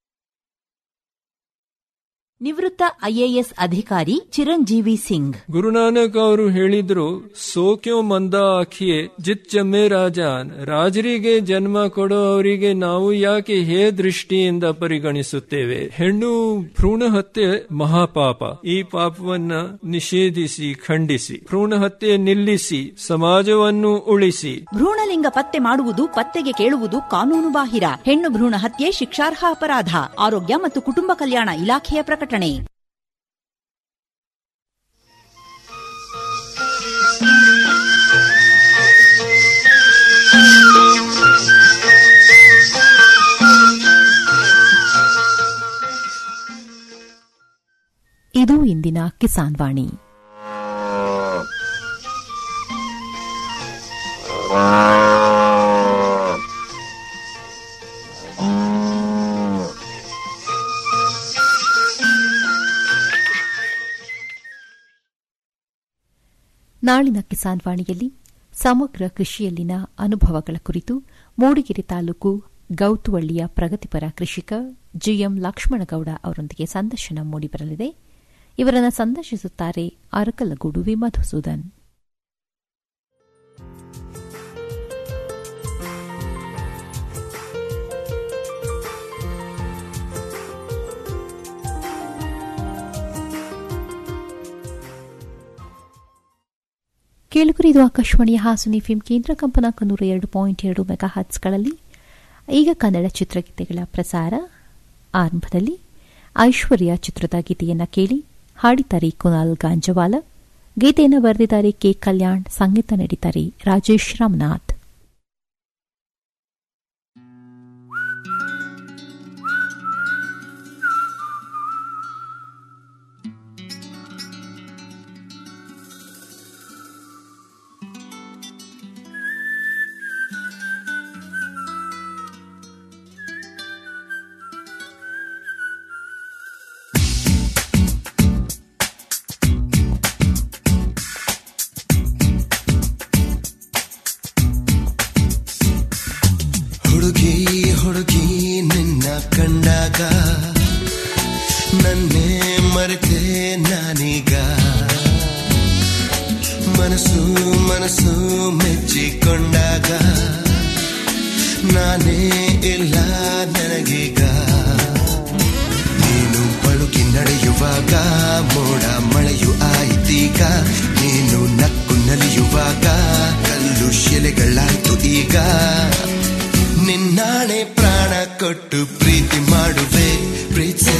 ನಿವೃತ್ತ ಐಎಎಸ್ ಅಧಿಕಾರಿ ಚಿರಂಜೀವಿ ಸಿಂಗ್ ಗುರುನಾನಕ್ ಅವರು ಹೇಳಿದ್ರು ಸೋಕ್ಯೋ ಮಂದ ಆಖಿಯೇ ಜಿತ್ ಜಮ್ಮೆ ರಾಜಾನ್ ರಾಜರಿಗೆ ಜನ್ಮ ಕೊಡೋ ಅವರಿಗೆ ನಾವು ಯಾಕೆ ಹೇ ದೃಷ್ಟಿಯಿಂದ ಪರಿಗಣಿಸುತ್ತೇವೆ ಹೆಣ್ಣು ಭ್ರೂಣ ಹತ್ಯೆ ಮಹಾಪಾಪ ಈ ಪಾಪವನ್ನ ನಿಷೇಧಿಸಿ ಖಂಡಿಸಿ ಭ್ರೂಣ ಹತ್ಯೆ ನಿಲ್ಲಿಸಿ ಸಮಾಜವನ್ನು ಉಳಿಸಿ ಭ್ರೂಣಲಿಂಗ ಪತ್ತೆ ಮಾಡುವುದು ಪತ್ತೆಗೆ ಕೇಳುವುದು ಕಾನೂನು ಬಾಹಿರ ಹೆಣ್ಣು ಭ್ರೂಣ ಹತ್ಯೆ ಶಿಕ್ಷಾರ್ಹ ಅಪರಾಧ ಆರೋಗ್ಯ ಮತ್ತು ಕುಟುಂಬ ಕಲ್ಯಾಣ ಇಲಾಖೆಯ ಪ್ರಕಟಣೆ ಇದು ಇಂದಿನ ಕಿಸಾನ್ ವಾಣಿ ನಾಳಿನ ಕಿಸಾನ್ ವಾಣಿಯಲ್ಲಿ ಸಮಗ್ರ ಕೃಷಿಯಲ್ಲಿನ ಅನುಭವಗಳ ಕುರಿತು ಮೂಡಿಗೆರೆ ತಾಲೂಕು ಗೌತುವಳ್ಳಿಯ ಪ್ರಗತಿಪರ ಕೃಷಿಕ ಜಿಎಂ ಲಕ್ಷ್ಮಣಗೌಡ ಅವರೊಂದಿಗೆ ಸಂದರ್ಶನ ಮೂಡಿಬರಲಿದೆ ಇವರನ್ನು ಸಂದರ್ಶಿಸುತ್ತಾರೆ ಅರಕಲಗೂಡು ವಿ ಮಧುಸೂದನ್ ಕೇಳುಗರು ಇದು ಆಕಾಶವಾಣಿಯ ಹಾಸನಿ ಫಿಲ್ಮ್ ಕೇಂದ್ರ ಕಂಪನಾಂಕ ನೂರ ಎರಡು ಪಾಯಿಂಟ್ ಎರಡು ಮೆಗಾ ಹರ್ಟ್ಸ್ಗಳಲ್ಲಿ ಈಗ ಕನ್ನಡ ಚಿತ್ರಗೀತೆಗಳ ಪ್ರಸಾರ ಆರಂಭದಲ್ಲಿ ಐಶ್ವರ್ಯ ಚಿತ್ರದ ಗೀತೆಯನ್ನು ಕೇಳಿ ಹಾಡಿದ್ದಾರೆ ಕುನಾಲ್ ಗಾಂಜವಾಲ ಗೀತೆಯನ್ನು ಬರೆದಿದ್ದಾರೆ ಕೆ ಕಲ್ಯಾಣ್ ಸಂಗೀತ ನೀಡಿದ್ದಾರೆ ರಾಜೇಶ್ ರಾಮನಾಥ್ ಹುಡುಗಿ ಹುಡುಗಿ ನಿನ್ನ ಕಂಡಾಗ ನನ್ನೇ ಮರೆತೆ ನಾನೀಗ ಮನಸ್ಸು ಮನಸ್ಸು ಮೆಚ್ಚಿಕೊಂಡಾಗ ನಾನೇ ಇಲ್ಲ ನನಗೀಗ ನೀನು ಪಳುಕಿ ನಡೆಯುವಾಗ ಮೋಡ ಮಳೆಯು ಆಯ್ತೀಗ ನೀನು ನಕ್ಕು ನಲಿಯುವಾಗ ಕಲ್ಲು ಶಿಲೆಗಳಾಯ್ತು ಈಗ ನಿನ್ನಾಣೆ ಪ್ರಾಣ ಕೊಟ್ಟು ಪ್ರೀತಿ ಮಾಡುವೆ ಪ್ರೀತಿಸೆ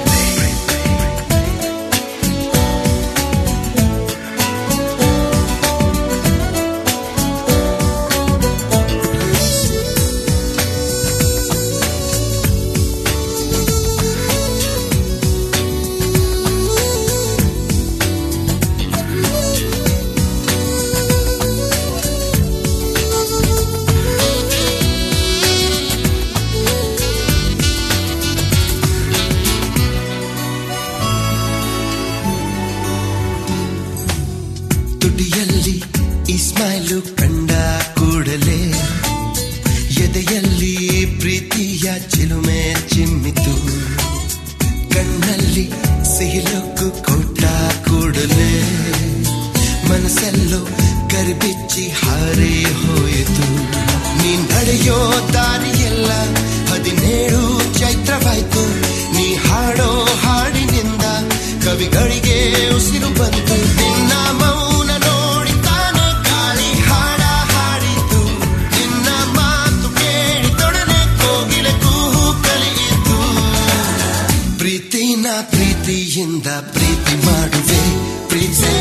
ತುಟಿಯಲ್ಲಿ ಈ ಸ್ಮೈಲು ಕಂಡ ಕೂಡಲೇ ಎದೆಯಲ್ಲಿ ಪ್ರೀತಿಯ ಚಿಲುಮೆ ಚಿಮ್ಮಿತು ಕಣ್ಣಲ್ಲಿ ಸಿಹಿಲೊಕ್ಕು ಕೊಟ್ಟ ಕೂಡಲೇ ಮನಸ್ಸಲ್ಲೋ ಕರಿಬಿಚ್ಚಿ ಹಾರಿ ಹೋಯಿತು ನೀ ನಡೆಯೋ ದಾರಿಯೆಲ್ಲ ಹದಿನೇಳು ಚೈತ್ರವಾಯ್ತು ನೀ ಹಾಡೋ ಹಾಡಿನಿಂದ ಕವಿಗಳಿಗೆ ಉಸಿರು ಬಂತು ನಿನ್ನ ಮೌನ ನೋಡಿ ತಾನೇ ಗಾಳಿ ಹಾಡ ಹಾಡಿತು ನಿನ್ನ ಮಾತು ಕೇಳಿ ತೊಡನೆ ಕೋಗಿಲೆ ಕೂಹು ಕಲಿಯಿತು ಪ್ರೀತಿನ ಪ್ರೀತಿಯಿಂದ ಪ್ರೀತಿ ಮಾಡುವೆ ಪ್ರೀತಿಸೆ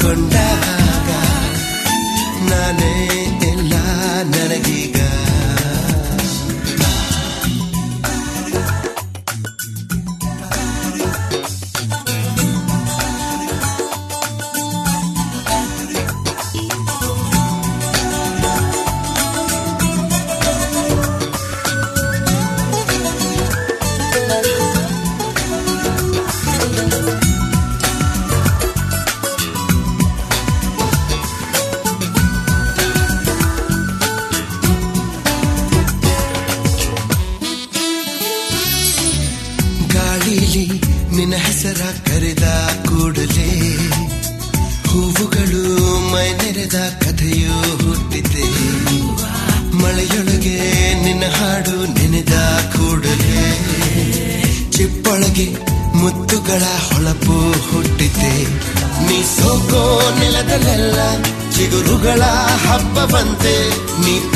ಕೊಂಡಾಗ ನಾನೇ ಎಲ್ಲ ನನಗೀಗ ಗಾಳಿಲಿ ನಿನ್ನ ಹೆಸರ ಕರೆದ ಕೂಡಲೇ ಹೂವುಗಳು ಮೈ ನೆರೆದ ಕಥೆಯು ಹುಟ್ಟಿದೆ ಮಳೆಯೊಳಗೆ ನಿನ್ನ ಹಾಡು ನೆನೆದ ಕೂಡಲೇ ಚಿಪ್ಪೊಳಗೆ ಮುತ್ತುಗಳ ಹೊಳಪು ಹುಟ್ಟಿದೆ ನೀ ಸೋಕೋ ನೆಲದಲ್ಲೆಲ್ಲ ಚಿಗುರುಗಳ ಹಬ್ಬ ಬಂತೆ ನೀ